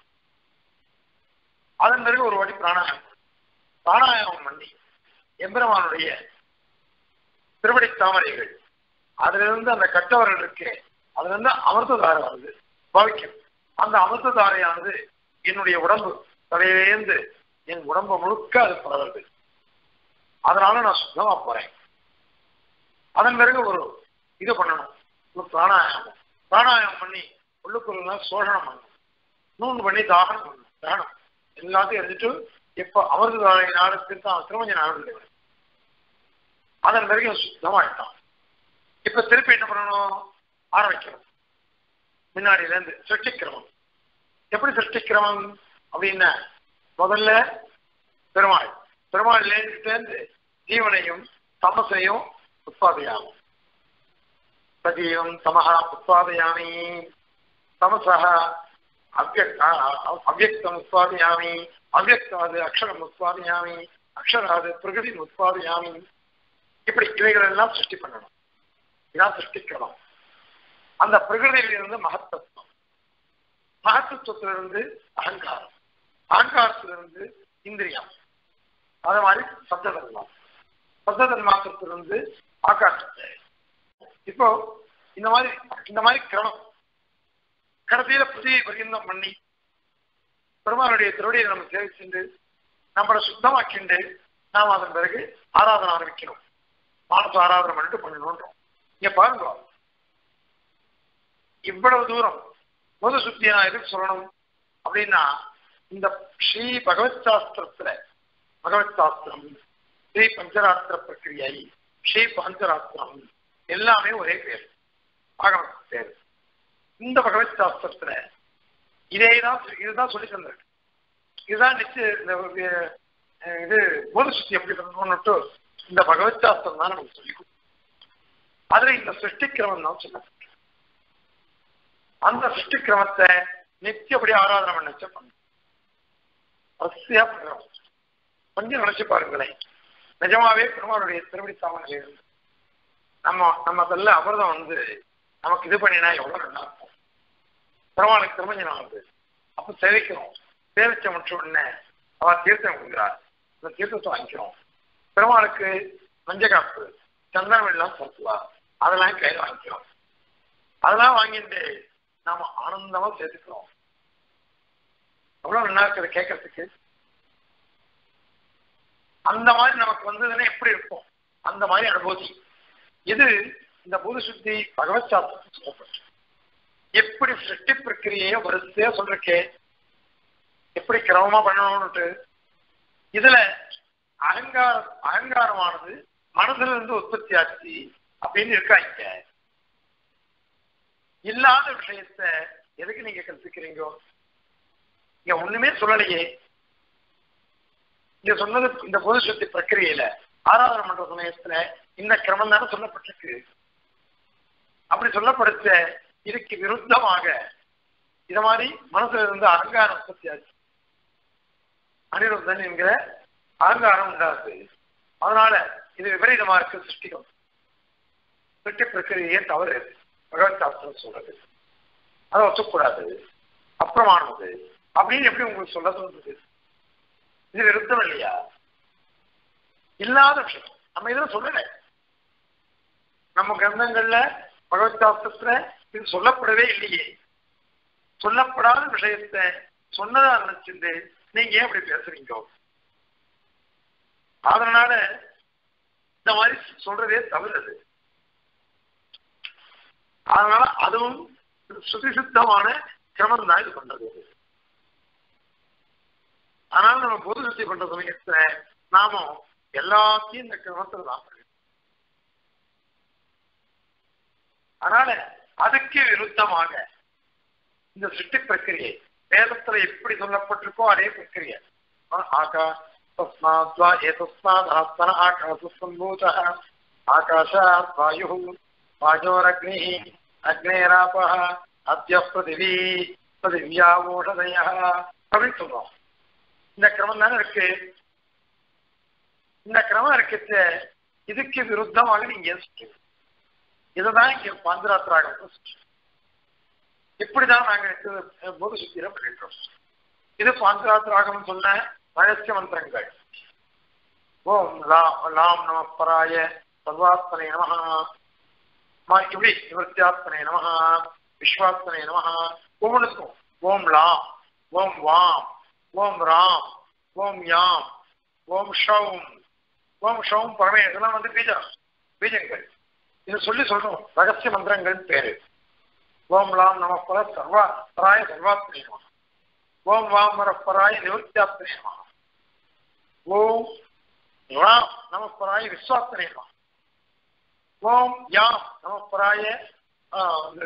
அதன் பிறகு ஒரு வாட்டி பிராணாயாமம் பிராணாயாமம் பண்ணி எம்பெருமானுடைய திருவடி தாமரைகள் அதுல இருந்து அந்த கட்டவர்கள் இருக்கு அதுல இருந்து அமிர்ததாரை வருது பவிக்கும் அந்த அமிர்ததாரையானது என்னுடைய உடம்பு தலையிலேந்து என் உடம்பு முழுக்க அது பரவுது அதனால நான் சுத்தமா போறேன் அதன் பிறகு ஒரு இது பண்ணணும் ஒரு பிராணாயாமம் பிராணாயாமம் பண்ணி உள்ளுக்குள்ள சோழனம் பண்ணணும் நூன் பண்ணி தாகனம் பண்ணணும் தானம் எல்லாத்தையும் எடுத்துட்டு எப்ப அமிர்ததாரை நாளுக்கு தான் திருமஞ்ச நாடு அதன் பிறகு சுத்தமாயிட்டான் இப்ப திருப்பி என்ன பண்ணணும் ஆரம்பிக்கணும் முன்னாடியில இருந்து சிருஷ்டிக்கிரமம் எப்படி சிருஷ்டிக்கிரமம் அப்படின்னா முதல்ல பெருமாள் பெருமாள்ல இருந்து ஜீவனையும் தமசையும் உற்பாதையாகும் சஜீவம் தமஹா உற்பாதையாமி தமசः அவ்யக் அவ்யக்தம் உற்பாதையாமி அவ்யக்தாது அக்ஷரம் உற்பாதையாமி அக்ஷராது பிரகதி உற்பாதையாமி இப்படி இவைகள் எல்லாம் சிருஷ்டி பண்ணணும் இதான் சிருஷ்டிக்கணும் அந்த பிரகிருதியிலிருந்து மகத்தத்துவம் மகத்தத்துவத்திலிருந்து அகங்காரம் அகங்காரத்திலிருந்து இந்திரியம் அது மாதிரி சப்ததன்மா சப்ததன் மாத்திரத்திலிருந்து ஆகாசத்தை இப்போ இந்த மாதிரி இந்த மாதிரி கிரமம் கடைசியில புதிய பரிந்தம் பண்ணி பெருமானுடைய திருவடியை நம்ம சேவை சென்று நம்மளை சுத்தமாக்கிண்டு நாம் அதன் பிறகு ஆராதனை ஆரம்பிக்கணும் மானச ஆராதனை பண்ணிட்டு பண்ணணுன்றோம் இங்க பாருங்க இவ்வளவு தூரம் பொது சுத்தியை நான் எதுக்கு சொல்லணும் அப்படின்னா இந்த ஸ்ரீ பகவத் சாஸ்திரத்துல பகவத் சாஸ்திரம் ஸ்ரீ பஞ்சராத்திர பிரக்கிரியை ஸ்ரீ பஞ்சராத்திரம் எல்லாமே ஒரே பேர் ஆகம பேர் இந்த பகவத் சாஸ்திரத்துல இதேதான் இதுதான் சொல்லி தந்திருக்கு இதுதான் நிச்சய இந்த அஹ், இது போத சுத்தி எப்படி பண்ணணும்னுட்டு இந்த பகவத் சாஸ்திரம் தான் நமக்கு சொல்லி கொடுக்கும். அதுல இந்த சிருஷ்டிக்கிரமம் தான் சொன்ன அந்த சிருஷ்டிக்கிரமத்தை நித்தியப்படி ஆராதனை பண்ண பண்ணு வரிசையா பண்ணணும் கொஞ்சம் நினைச்சு பாருங்களேன் நிஜமாவே பெருமாளுடைய திருவடி தாமரை இருந்து நம்ம நம்ம சொல்ல அமிர்தம் வந்து நமக்கு இது பண்ணினா எவ்வளவு நல்லா இருக்கும் பெருமாளுக்கு திருமஞ்சனம் ஆகுது அப்ப சேவிக்கிறோம் சேவிச்ச மட்டும் உடனே அவ தீர்த்தம் கொடுக்குறார் அந்த தீர்த்தத்தை வாங்கிக்கிறோம் பெருமாளுக்கு மஞ்சக்காப்பு சந்தனம் எல்லாம் செலுத்துவா அதெல்லாம் கையில் வாங்கிக்கிறோம் அதெல்லாம் வாங்கிட்டு நாம ஆனந்தமா சேர்த்துக்கிறோம் அவ்வளவு நல்லா இருக்குது கேட்கறதுக்கு அந்த மாதிரி நமக்கு வந்ததுன்னா எப்படி இருக்கும் அந்த மாதிரி அனுபூதி இது இந்த பூத சுத்தி பகவத் சாஸ்திரத்தில் சொல்லப்பட்டு எப்படி சிருஷ்டி பிரக்கிரியை வரிசையா சொல்றக்கே எப்படி கிரமமா பண்ணணும்னுட்டு இதுல அகங்கார அகங்காரமானது மனசுல இருந்து உற்பத்தி ஆச்சு அப்படின்னு இருக்காங்க இல்லாத விஷயத்த எதுக்கு நீங்க கற்பிக்கிறீங்க இங்க ஒண்ணுமே சொல்லலையே இங்க சொன்னது இந்த பொது சுத்தி பிரக்கிரியில ஆராதனை பண்ற சமயத்துல இந்த கிரமம் தானே சொல்லப்பட்டிருக்கு அப்படி சொல்லப்படுத்த இதுக்கு விருத்தமாக இத மாதிரி மனசுல இருந்து அகங்காரம் உற்பத்தி ஆச்சு அனிருத்தன் என்கிற அகங்காரம் உண்டாது அதனால இது விபரீதமா இருக்கு சிருஷ்டிகம் சிருஷ்டி பிரக்கிரியே தவறு பகவத் சாஸ்திரம் சொல்றது அதை ஒத்துக்கூடாது அப்புறமானது அப்படின்னு எப்படி உங்களுக்கு சொல்ல தோன்றுது இது விருத்தம் இல்லையா இல்லாத விஷயம் நம்ம இதுல சொல்லல நம்ம கிரந்தங்கள்ல பகவத் சாஸ்திரத்துல இது சொல்லப்படவே இல்லையே சொல்லப்படாத விஷயத்த சொன்னதா நினைச்சிருந்து நீங்க ஏன் இப்படி பேசுறீங்க அதனால இந்த மாதிரி சொல்றதே தவறுது அதனால அதுவும் சுதிசித்தமான கிரமம் தான் இது பண்றது அதனால நம்ம பொது சுத்தி பண்ற சமயத்துல நாம எல்லாத்தையும் இந்த கிரமத்துல தான் பண்ணணும். அதனால அதுக்கு விருத்தமாக இந்த சிருஷ்டி பிரக்கிரியை வேதத்துல எப்படி சொல்லப்பட்டிருக்கோ அதே பிரக்கிரியை ஆகா தஸ்மாத் வா ஏதஸ்மாத் ஆத்மன ஆகாச சம்பூத ஆகாஷாத் வாயு வாயோரக்னி அக்னேராப அத்ய பிருதிவி பிருதிவியா ஓஷதய அப்படின்னு சொல்றோம் இந்த கிரமம் தானே இருக்கு இந்த கிரமம் இருக்கிறது இதுக்கு விருத்தமாக நீங்க ஏன் சொல்றீங்க இதுதான் இங்க பாந்தராத்திராக இப்படிதான் நாங்க இது போது சுத்திர பண்ணிட்டோம் இது பாந்தராத்திராகம் சொன்ன ரகசிய மந்திரங்கள் ஓம் லா- லாம் நம பராய சர்வாத்மனே நமஹ மா இப்படி நிவர்த்தியாத்மனே நமஹ விஸ்வாத்மனே நமஹ ஒவ்வொன்றுக்கும் ஓம் லாம் ஓம் வாம் ஓம் ராம் ஓம் யாம் ஓம் ஷௌம் ஓம் ஷௌம் பரமே இதெல்லாம் வந்து பீஜம் பீஜங்கள் இதை சொல்லி சொல்றோம் ரகசிய மந்திரங்கள் பேரு ஓம் லாம் நமப்பர சர்வா பராய சர்வாத்மனே நமஹ ஓம் வாம் மரப்பராய நிவர்த்தியாத்மனே நமஹ ஓம் ராம் நமப்பராய விஸ்வாத்மனே நமஹ ஓம் யாம் நமப்பராய ஆ, வந்து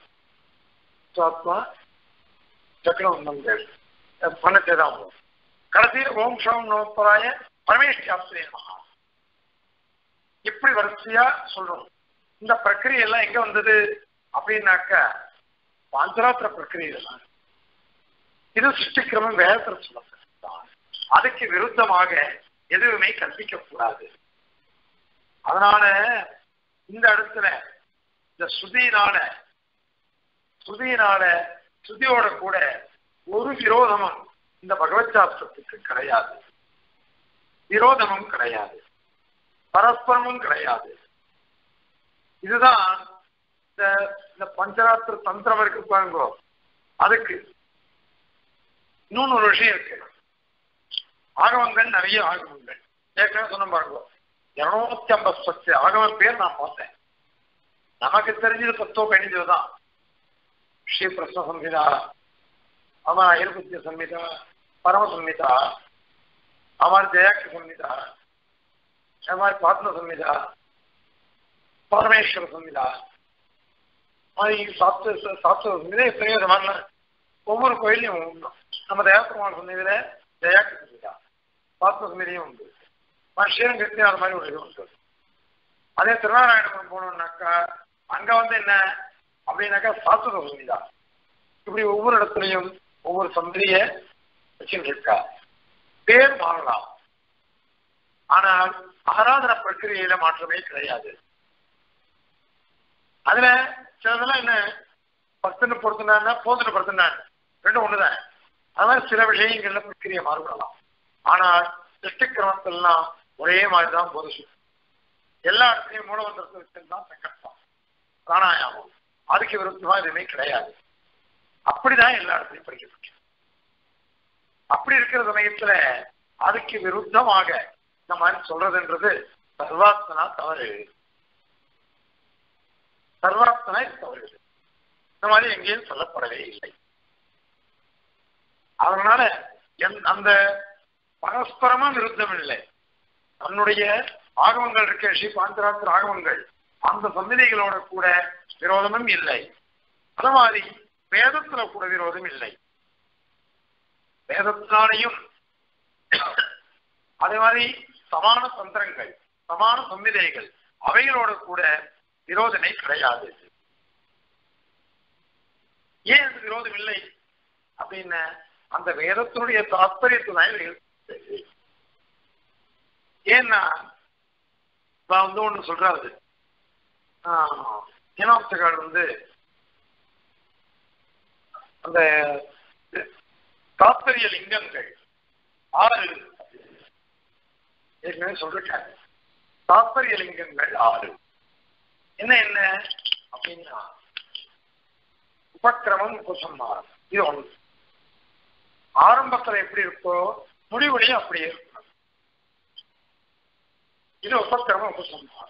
சுவாத்மா சக்கரம் வந்து பண்ணத்தே தான் வரும் கடைசியில் ஓம் ஷோம் நோப்பராய பரமேஷ்டாஸ்திரே மகா இப்படி வரிசையா சொல்றோம் இந்த பிரக்கிரியை எல்லாம் எங்க வந்தது அப்படின்னாக்க பாஞ்சராத்திர பிரக்கிரியெல்லாம் இது சிருஷ்டிக்கிரமம் வேதத்தில் சொல்லப்பட்டதுதான் அதுக்கு விருத்தமாக எதுவுமே கற்பிக்க கூடாது அதனால இந்த இடத்துல இந்த ஸ்ருதியினால ஸ்ருதியினால ஸ்ருதியோட கூட ஒரு விரோதமும் இந்த பகவத் சாஸ்திரத்துக்கு கிடையாது விரோதமும் கிடையாது பரஸ்பரமும் கிடையாது இதுதான் இந்த இந்த பஞ்சராத்திர தந்திரம் இருக்கு பாருங்க அதுக்கு இன்னொன்னு ஒரு விஷயம் இருக்கு ஆகமங்கள் நிறைய ஆகமங்கள் ஏற்கனவே சொன்ன பாருங்க இருநூத்தி ஐம்பது பத்து ஆகம பேர் நான் பார்த்தேன் நமக்கு தெரிஞ்சது பத்தோ பதினஞ்சு தான் ஸ்ரீ பிரஸ்ன சம்ஹிதா அமர் ஐர்பத்திய சம்ஹிதா பரம சம்ஹிதா அமர் ஜெயாட்சி சம்ஹிதா हमारे पात्म संविधा பரமேஸ்வர சம்விதா மாதிரி சாப்த சாப்த சம்விதா எத்தனையோ விதமான ஒவ்வொரு கோயிலையும் உண்டு நம்ம தேவப்பெருமான் சந்நிதியில ஜெயாக்கு சம்விதா பாத்ம சம்விதையும் உண்டு ஸ்ரீரங்கத்திலையும் அது மாதிரி ஒரு இது உண்டு அதே திருநாராயணபுரம் போனோம்னாக்கா அங்க வந்து என்ன அப்படின்னாக்கா சாத்வத சம்விதா இப்படி ஒவ்வொரு இடத்துலையும் ஒவ்வொரு சந்திரிய வச்சுட்டு இருக்கா பேர் மாறலாம் ஆனால் ஆராதன பிரக்கிரியில மாற்றமே கிடையாது அதுல சிலதெல்லாம் என்ன பத்துன்னு பொறுத்துனா போதுன்னு பொறுத்துனா ரெண்டும் ஒண்ணுதான் அதனால சில விஷயங்கள்ல பிரக்கிரியை மாறுபடலாம் ஆனால் திருஷ்டிக்கிரமத்திலாம் ஒரே மாதிரிதான் போத சுத்தி எல்லா இடத்துலையும் மூலமந்திரத்தை தான் சங்கல்பம் பிராணாயாமம் அதுக்கு விருத்தமா எதுவுமே கிடையாது அப்படிதான் எல்லா இடத்துலையும் படிக்கப்பட்டு அப்படி இருக்கிற சமயத்துல அதுக்கு விருத்தமாக இந்த மாதிரி சொல்றதுன்றது சர்வாத்மனா தவறு சர்வாத்மனா இது தவறு இந்த மாதிரி எங்கேயும் சொல்லப்படவே இல்லை அதனால அந்த பரஸ்பரமா விருத்தம் இல்லை தன்னுடைய ஆகமங்கள் இருக்க ஸ்ரீ பாந்தராத்திர ஆகமங்கள் அந்த சந்நிதிகளோட கூட விரோதமும் இல்லை அது மாதிரி வேதத்துல கூட விரோதம் இல்லை வேதத்தினாலையும் அதே மாதிரி சமான தந்திரங்கள் சமான சம்விதைகள் அவைகளோட கூட விரோதனை கிடையாது ஏன் அந்த விரோதம் இல்லை அப்படின்னு அந்த வேதத்தினுடைய தாற்பயத்தை ஏன்னா நான் வந்து ஒண்ணு சொல்றாரு இனாம்சகால் வந்து அந்த தாத்பரிய லிங்கங்கள் ஆறு ஏற்கனவே சொல்லிருக்காங்க தாத்பரிய லிங்கங்கள் ஆறு என்ன என்ன அப்படின்னா உபக்கிரமம் உபசம்மாரம் இது ஒன்று ஆரம்பத்துல எப்படி இருக்கோ முடிவுலையும் அப்படியே இருக்கும் இது உபக்கிரமம் உபசம்மாரம்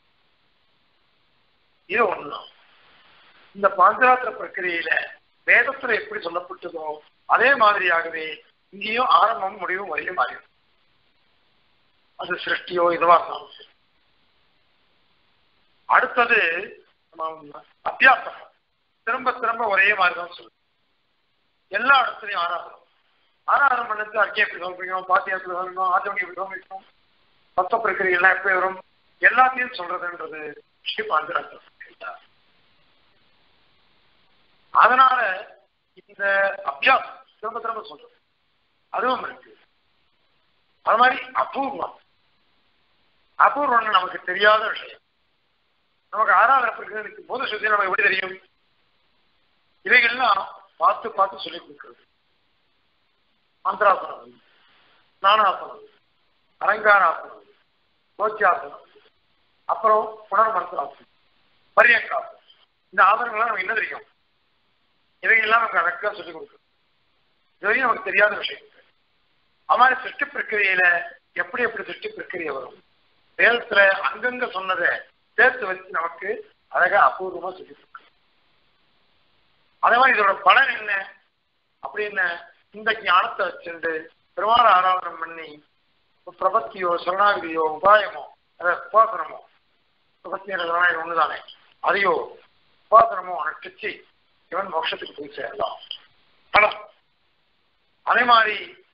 இது ஒண்ணு இந்த பாஞ்சராத்திர பிரக்கிரியில வேதத்துல எப்படி சொல்லப்பட்டதோ அதே மாதிரியாகவே இங்கேயும் ஆரம்பம் முடிவும் வரையும் ஆகும் அது சிருஷ்டியோ இதுவா இருந்தாலும் சரி அடுத்தது அத்தியாசம் திரும்ப திரும்ப ஒரே மாதிரி தான் சொல்லுது எல்லா இடத்துலையும் ஆராதனம் ஆராதனம் பண்ணது அர்க்கியம் எப்படி சமர்ப்பிக்கணும் பாத்தியம் எப்படி சமர்ப்பிக்கணும் ஆச்சமணி எப்படி சமர்ப்பிக்கணும் சத்த பிரக்கிரியை எல்லாம் எப்படி வரும் எல்லாத்தையும் சொல்றதுன்றது ஸ்ரீ பாஞ்சராத்திரம் அதனால இந்த அபியாசம் திரும்ப திரும்ப சொல்றது அதுவும் இருக்கு அது மாதிரி அபூர்வம் அபூர்வம்னு நமக்கு தெரியாத விஷயம் நமக்கு ஆறாவது பிரகிருதிக்கு போத சுத்தி நமக்கு எப்படி தெரியும் இவைகள்லாம் பார்த்து பார்த்து சொல்லிக் கொடுக்கிறது மந்திராசனம் ஸ்நானாசனம் அலங்காராசனம் கோச்சியாசனம் அப்புறம் புனர் மந்திராசனம் பரியங்காசனம் இந்த ஆசனங்கள்லாம் நமக்கு என்ன தெரியும் இவைகள்லாம் நமக்கு கரெக்டாக சொல்லிக் கொடுக்குறது இதுவரையும் நமக்கு தெரியாத விஷயம் அது மாதிரி சிருஷ்டி பிரக்கிரியில எப்படி எப்படி சிருஷ்டி பிரக்கிரியை வரும் வேதத்துல அங்கங்க சொன்னதை சேர்த்து வச்சு நமக்கு அழகா அபூர்வமா சொல்லி கொடுக்கு அதே மாதிரி இதோட பலன் என்ன அப்படின்னு இந்த ஞானத்தை வச்சுண்டு பெருமாள ஆராதனம் பண்ணி பிரபத்தியோ சரணாகிரியோ உபாயமோ அதாவது உபாசனமோ பிரபத்திய சரணாகிரி ஒண்ணுதானே அதையோ உபாசனமோ அனுஷ்டிச்சு இவன் மோட்சத்துக்கு போய் சேரலாம் பலம் அதே மாதிரி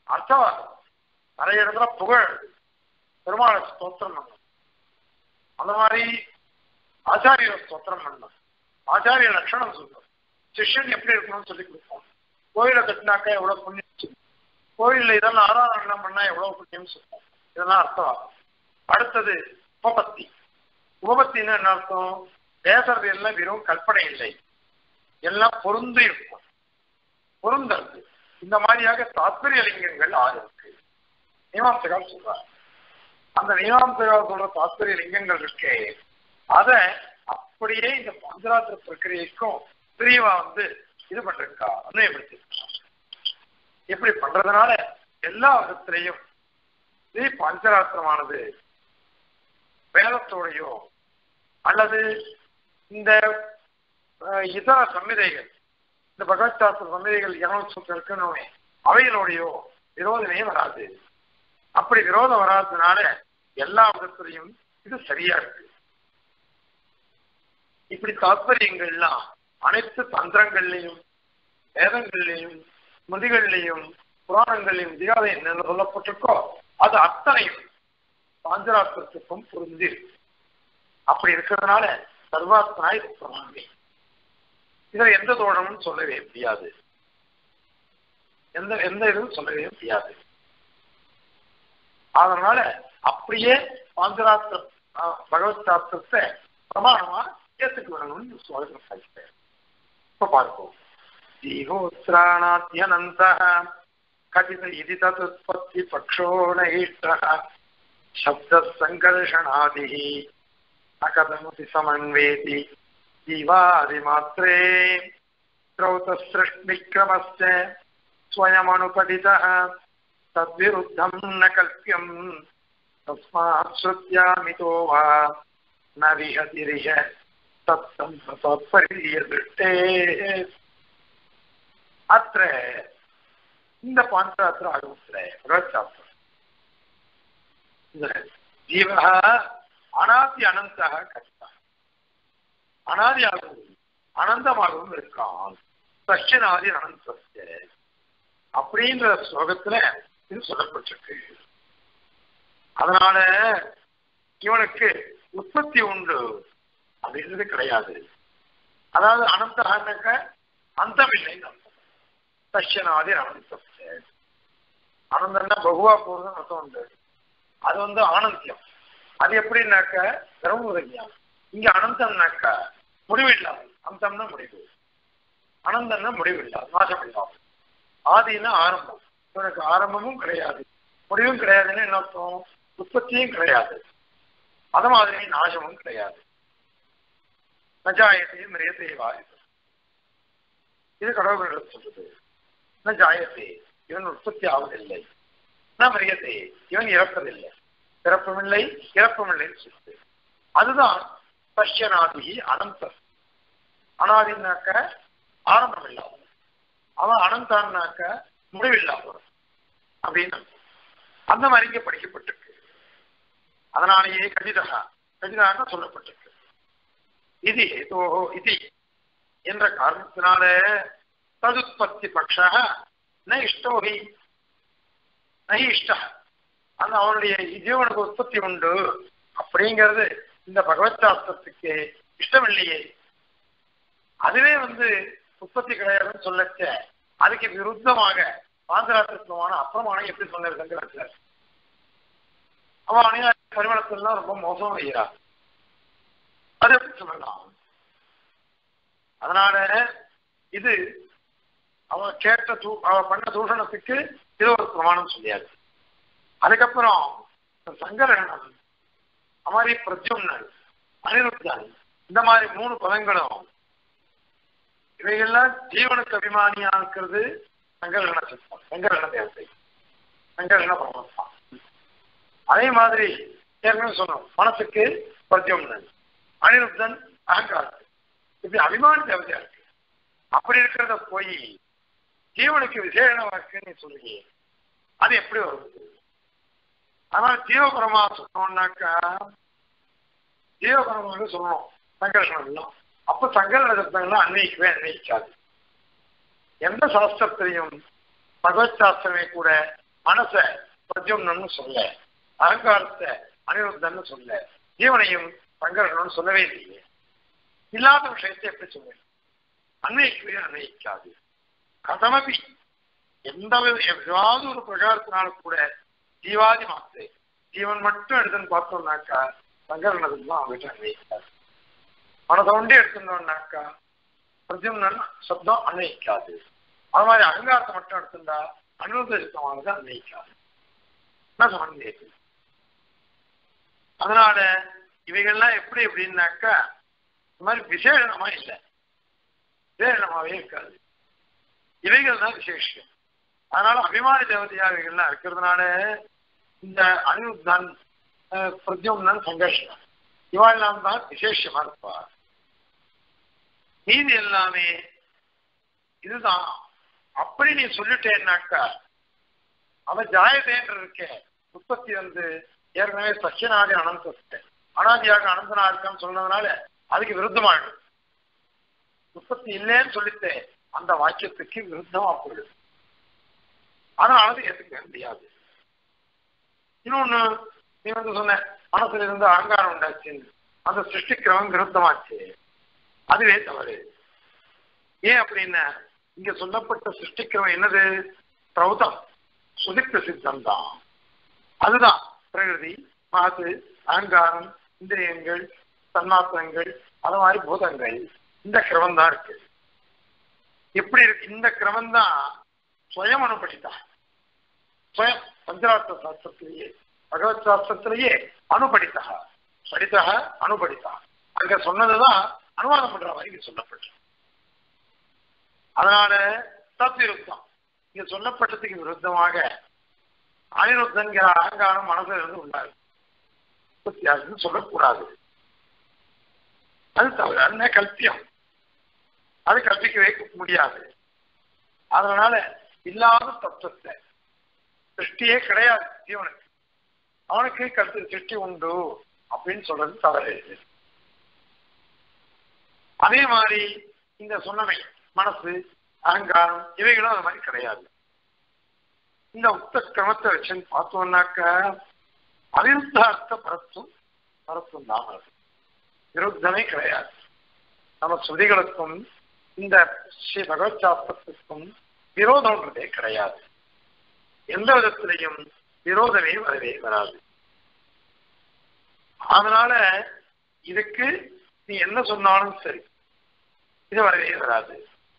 அர்த்தவாதம் நிறைய இடத்துல புகழ் பெருமாளை ஸ்தோத்திரம் பண்ணணும் அந்த மாதிரி ஆச்சாரிய ஸ்தோத்திரம் பண்ணணும் ஆச்சாரிய லட்சணம் சொல்லணும் சிஷ்யன் எப்படி இருக்கணும்னு சொல்லி கொடுப்போம் கோயிலை கட்டினாக்கா எவ்வளவு புண்ணியம் சொல்லுவோம் கோயில்ல இதெல்லாம் ஆராதனை பண்ணா எவ்வளவு புண்ணியம் சொல்லுவோம் இதெல்லாம் அர்த்தவாதம் அடுத்தது உபபத்தி உபபத்தின்னு என்ன அர்த்தம் பேசுறது எல்லாம் வெறும் கற்பனை இல்லை எல்லாம் பொருந்து இருக்கும் பொருந்தது இந்த மாதிரியாக தாத்பரிய லிங்கங்கள் ஆறு இருக்கு மீமாம்சகால் சொல்றார் அந்த மீமாம்சகால் சொல்ற தாத்பரிய லிங்கங்கள் இருக்கே அத அப்படியே இந்த பஞ்சராத்திர பிரக்கிரியைக்கும் பிரிவா வந்து இது பண்றா அன்வயப்படுத்திருக்கா இப்படி பண்றதுனால எல்லா விதத்திலையும் இது பஞ்சராத்திரமானது வேதத்தோடையோ அல்லது இந்த அஹ், இதர சம்மிதைகள் இந்த பகவத் சாஸ்திர சம்மிதைகள் இருநூத்தி இருக்கணுமே அவைகளோடையோ விரோதமே வராது அப்படி விரோதம் வராததுனால எல்லா விதத்திலையும் இது சரியா இருக்கு இப்படி தாத்பரியங்கள்லாம் அனைத்து தந்திரங்கள்லையும் வேதங்கள்லையும் ஸ்மிருதிகள்லையும் புராணங்கள்லையும் இதிகாதை என்னென்ன சொல்லப்பட்டிருக்கோ அது அத்தனையும் பாஞ்சராத்திரத்துக்கும் பொருந்தி இருக்கு அப்படி இருக்கிறதுனால சர்வாத்மனாய் பிரமாண்மை இதுல எந்த தோழமும் சொல்லவே முடியாது எந்த எந்த இதுவும் சொல்லவே முடியாது அதனால அப்படியே பாஞ்சராத்திர ஆஹ், பகவத் சாஸ்திரத்தை பிரமாணமா ஏத்துக்கு வரணும்னு சொல்றேன் இப்ப பார்ப்போம் ஜீவோத்ராணாத்யனந்த கதித இது ததுத்பத்தி பக்ஷோ நைஷ்ட சப்த சங்கர்ஷணாதி அகதமதி சமன்வேதி ஜீவாதிமாத்திரே ஸ்ரௌதசிருஷ்டிக்ரமஸ்ய स्वयमनुपतितः तद्विरुद्धं न कल्प्यम् तस्मात् श्रुत्यामितो वा न विहतिरिह तत्सम्प्रतोत्पर्यदृष्टे अत्र இந்த பாஞ்சராத்திர ஆகமத்துல பகவத்சாஸ்திரம் இந்த ஜீவக அனாதி அனந்தக கஷ்டம் அனாதியாகவும் அனந்தமாகவும் இருக்கான் சஷ்யனாதி அனந்தஸ்ய அப்படின்ற ஸ்லோகத்துல இது சொல்லப்பட்டிருக்கு அதனால இவனுக்கு உற்பத்தி உண்டு அப்படின்றது கிடையாது அதாவது அனந்தகான்னாக்க அந்தமில்லைன்னு அர்த்தம் சஷ்யனாதி அனந்தம் அனந்தம்னா பகுவா போறதுன்னு அர்த்தம் உண்டு அது வந்து ஆனந்தியம் அது எப்படின்னாக்க பிரம்மோதஞ்ஞானம் இங்க அனந்தம்னாக்க முடிவில்லாது அந்தம்னா முடிவு அனந்தம்னா முடிவில்லாது நாசம் இல்லாது ஆதினா ஆரம்பம் இவனுக்கு ஆரம்பமும் கிடையாது முடிவும் கிடையாதுன்னு என்ன அர்த்தம் உற்பத்தியும் கிடையாது அது மாதிரி நாசமும் கிடையாது நஜாயத்தையும் மிரியத்தை வாயுது இது கடவுள் சொல்றது ந ஜாயத்தே இவன் உற்பத்தி ஆவதில்லை ந மிரியத்தை இவன் இறப்பதில்லை பிறப்புமில்லை இறப்புமில்லைன்னு சொல்லுது அதுதான் பஷ்யநாதி அனந்த அனாதினாக்க ஆரம்பம் இல்லாத அவன் அனந்தான்னாக்க முடிவில்லாதவன் அப்படின்னு அர்த்தம். அந்த மாதிரி இங்கே படிக்கப்பட்டிருக்கு அதனாலேயே கடிதகா கடிதாக சொல்லப்பட்டிருக்கு இது ஏதோ இது என்ற காரணத்தினால ததுத்பத்தி பட்ச ந இஷ்டோகி ந இஷ்ட அந்த அவனுடைய ஜீவனுக்கு உற்பத்தி உண்டு அப்படிங்கிறது இந்த பகவத் சாஸ்திரத்துக்கு இஷ்டமில்லையே அதுவே வந்து உற்பத்தி கிடையாதுன்னு சொல்லச்ச அதுக்கு விருத்தமாக பாந்தராத்திரமான அப்பிரமாணம் எப்படி சொன்னார் சங்கராச்சார் அவன் அணியா பரிமளத்திலாம் ரொம்ப மோசம் வைக்கிறான் அது எப்படி சொல்லலாம் அதனால இது அவன் கேட்ட தூ அவன் பண்ண தூஷணத்துக்கு இது ஒரு பிரமாணம் சொல்லியாரு அதுக்கப்புறம் சங்கரகணம் அமாரி பிரத்யும்னன் அனிருத்தன் இந்த மாதிரி மூணு பதங்களும் இவைகள்லாம் ஜீவனுக்கு அபிமானியா இருக்கிறது சங்கரகண சித்தம் சங்கரகண தேவதை சங்கரகண பரமத்தான் அதே மாதிரி ஏற்கனவே சொன்னோம் மனசுக்கு பிரத்யும்னன் அனிருத்தன் அகங்காரம் இப்படி அபிமான தேவதையா இருக்கு அப்படி இருக்கிறத போய் ஜீவனுக்கு விசேஷ வாக்குன்னு சொல்றீங்க அது எப்படி வருது ஆனால் ஜீவபரமா சொன்னோம்னாக்கா ஜீவபரமாக சொல்லணும் சங்கர்ஷனம் எல்லாம் அப்ப சங்கர சப்தங்கள்லாம் அன்வைக்கவே அன்வைக்காது எந்த சாஸ்திரத்திலையும் பகவத் சாஸ்திரமே கூட மனச பிரத்யும்னு சொல்ல அகங்காரத்தை அனிருத்தன்னு சொல்ல ஜீவனையும் சங்கரனும் சொல்லவே இல்லையே இல்லாத விஷயத்தை எப்படி சொல்லுவேன் அன்வயிக்கவே அன்வயிக்காது கதமபி எந்த வித- ஏதாவது ஒரு பிரகாரத்தினால கூட ஜீவாதி மாத்து ஜீவன் மட்டும் எடுத்துன்னு பார்த்தோம்னாக்கா சங்கரனதுக்கு தான் அவங்ககிட்ட அன்வயிக்காது மனதை ஒன்றே எடுத்துட்டோம்னாக்கா பிரத்யும்னன் சப்தம் அன்வயிக்காது அது மாதிரி அகங்காரத்தை மட்டும் எடுத்துட்டா அனுபவ யுத்தமானது அன்வயிக்காது என்ன சம்பந்தம் அதனால இவைகள்லாம் எப்படி எப்படின்னாக்கா இந்த மாதிரி விசேஷமா இல்லை விசேஷமாவே இருக்காது இவைகள் தான் விசேஷம் அதனால அபிமான தேவதையா இவைகள்லாம் இருக்கிறதுனால இந்த அனிருத்தன் பிரத்யும்னன் சங்கர்ஷன் இவாள்லாம் தான் விசேஷமா இருப்பா மீதி எல்லாமே இதுதான் அப்படி நீ சொல்லிட்டேன்னாக்கா அவன் ஜாயதேன்ற இருக்கே உற்பத்தி வந்து ஏற்கனவே சச்சியனாதி அனந்தத்தை அனாதியாக அனந்தனா இருக்கான்னு சொன்னதுனால அதுக்கு விருத்தமாயிடும் உற்பத்தி இல்லைன்னு சொல்லிட்டு அந்த வாக்கியத்துக்கு விருத்தமா போயிடுது அதனால அது ஏற்றுக்க முடியாது இன்னொன்னு நீ வந்து சொன்ன மனசுல இருந்து அகங்காரம் உண்டாச்சு அந்த சிருஷ்டிக்கிறவன் விருத்தமாச்சு அதுவே தவறு ஏன் அப்படின்னா இங்க சொல்லப்பட்ட சிருஷ்டிக்கிறவன் என்னது பிரௌதம் சுதிக்க சித்தம் தான் அதுதான் பிரகிருதி மனசு அகங்காரம் இந்திரியங்கள் தன்மாத்திரங்கள் அது மாதிரி பூதங்கள் இந்த கிரமம் தான் இருக்கு எப்படி இருக்கு இந்த கிரமம் தான் சுயம் அனுபடித்தான் சுயம் பஞ்சராத்திர சாஸ்திரத்திலேயே பகவத் சாஸ்திரத்திலேயே அனுபடித்தா படித்தா அனுபடித்தா அங்க சொன்னதுதான் அனுவாதம் பண்ற மாதிரி இங்க சொல்லப்பட்டு அதனால தத்விருத்தம் இங்க சொல்லப்பட்டதுக்கு விருத்தமாக அனிருத்தங்கிற அகங்காரம் மனசுல இருந்து உண்டாது வித்தியாசம் சொல்லக்கூடாது அது தவறு அது கல்பியம் அது கற்பிக்கவே முடியாது அதனால இல்லாத தத்துவத்தை சிருஷ்டியே கிடையாது ஜீவனுக்கு அவனுக்கு கருத்து சிருஷ்டி உண்டு அப்படின்னு சொல்றது தவறு அதே மாதிரி இந்த சொன்னவை மனசு அகங்காரம் இவைகளும் அது மாதிரி கிடையாது இந்த உத்த கிரமத்தை வச்சுன்னு பார்த்தோம்னாக்க அவிருத்தார்த்த பரத்தும் பரத்தும் தான் வருது விருத்தமே கிடையாது நம்ம ஸ்ருதிகளுக்கும் இந்த ஸ்ரீ பகவத் சாஸ்திரத்துக்கும் விரோதம்ன்றதே கிடையாது எந்த விதத்திலையும் விரோதமே வரவே வராது அதனால இதுக்கு நீ என்ன சொன்னாலும் சரி இது வரவே வராது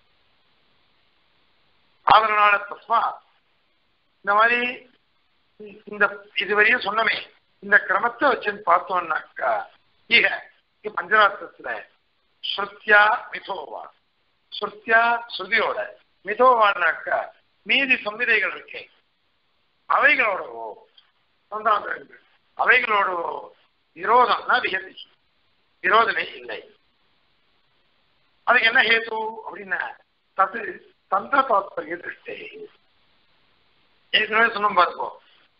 அதனால தஸ்மா இந்த மாதிரி இந்த இதுவரையும் சொன்னமே இந்த கிரமத்தை வச்சுன்னு பார்த்தோம்னாக்கா ஈக பஞ்சராத்திரத்துல ஸ்ருத்தியா மிதோவா ஸ்ருத்தியா ஸ்ருதியோட மிதோவான்னாக்கா மீதி சம்விதைகள் இருக்கே அவைகளோடவோ சந்தாந்திரங்கள் அவைகளோடவோ விரோதம்னா விகதி விரோதமே இல்லை அதுக்கு என்ன ஹேது அப்படின்னா தது தந்திர தாத்பரிய திருஷ்டே ஏற்கனவே சொன்னோம் பார்ப்போம்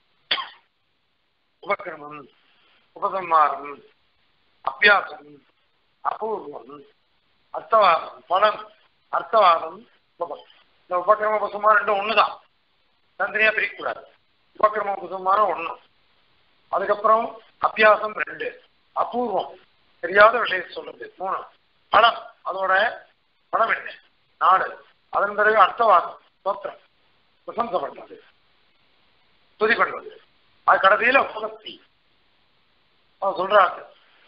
உபக்கிரமம் உபசம்மாரம் அபியாசம் அபூர்வம் அர்த்தவாதம் பலம் அர்த்தவாதம் உபம் இந்த உபக்கிரம உபசம்மாரம் ரெண்டும் ஒண்ணுதான் தந்திரியா பிரிக்கக்கூடாது உபக்கிரம உபசம்மாரம் ஒண்ணு அதுக்கப்புறம் அபியாசம் ரெண்டு அபூர்வம் தெரியாத விஷயத்தை சொல்றது மூணு பலம் அதோட பலம் என்ன நாடு அதன் பிறகு அர்த்தவாதம் தோத்திரம் பிரசம்சை பண்றது துதி பண்றது அது கடைசியில உபகத்தி அவன் சொல்றாங்க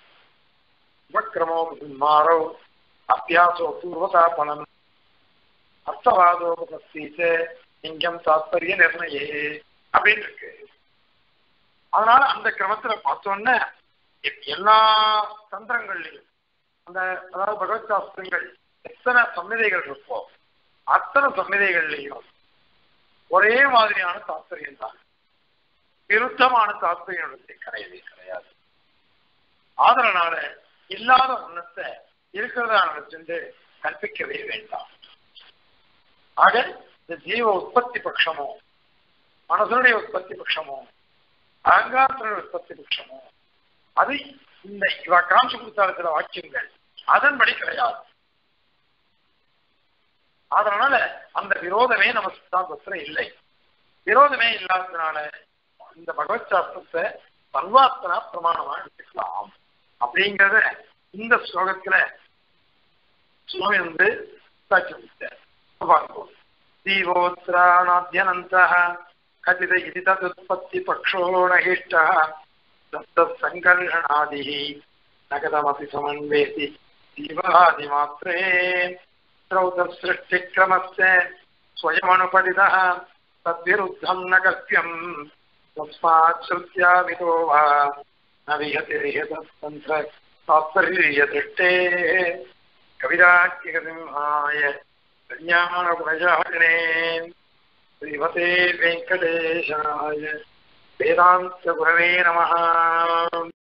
உபக்கிரமோ மாறோ அபியாசோ பூர்வதா பலம் அர்த்தவாதோபகத்தி இங்கம் தாத்பரிய நிர்ணயே அப்படின்னு இருக்கு அதனால அந்த கிரமத்துல பார்த்தோன்னா எல்லா தந்திரங்கள்லையும் அந்த அதாவது பகவத் சாஸ்திரங்கள் எத்தனை சம்மிதைகள் இருக்கோ அத்தனை சம்மிதைகள்லையும் ஒரே மாதிரியான தாத்பரியம் தான் விருத்தமான தாத்பரியம் கிடையவே கிடையாது அதனால இல்லாத ஒண்ணத்தை இருக்கிறதா நினைச்சுட்டு கற்பிக்கவே வேண்டாம் ஆக இந்த ஜீவ உற்பத்தி பட்சமோ மனசனுடைய உற்பத்தி பட்சமோ அகங்காரத்தினுடைய உற்பத்தி பட்சமோ அது இந்த இவ காமிச்சு கொடுத்தாருக்கிற வாக்கியங்கள் அதன்படி கிடையாது அதனால அந்த விரோதமே நம்ம சித்தாந்தத்துல இல்லை விரோதமே இல்லாததுனால இந்த பகவத் சாஸ்திரத்தை சர்வாத்மனா பிரமாணமா எடுத்துக்கலாம் அப்படிங்கிறத இந்த ஸ்லோகத்துல சுவாமி வந்து சாட்சி கொடுத்தார் பார்ப்போம் தீவோத்ராணாத்யனந்தः कथित इति तदुत्पत्ति पक्षो न हिष्टः दत्तसङ्कर्षणादिः न कथमपि समन्वेति जीवादिमात्रे श्रौतसृष्टिक्रमस्य स्वयमनुपदितः तद्विरुद्धं न कल्प्यम् तस्मात् श्रुत्यामितो वा न विहतिरिहतन्त्र तात्पर्यदृष्टेः कविराज्यकसिंहाय कल्याणगुणशालिने श्रीमते वेङ्कटेशाय वेदान्तगुरवे नमः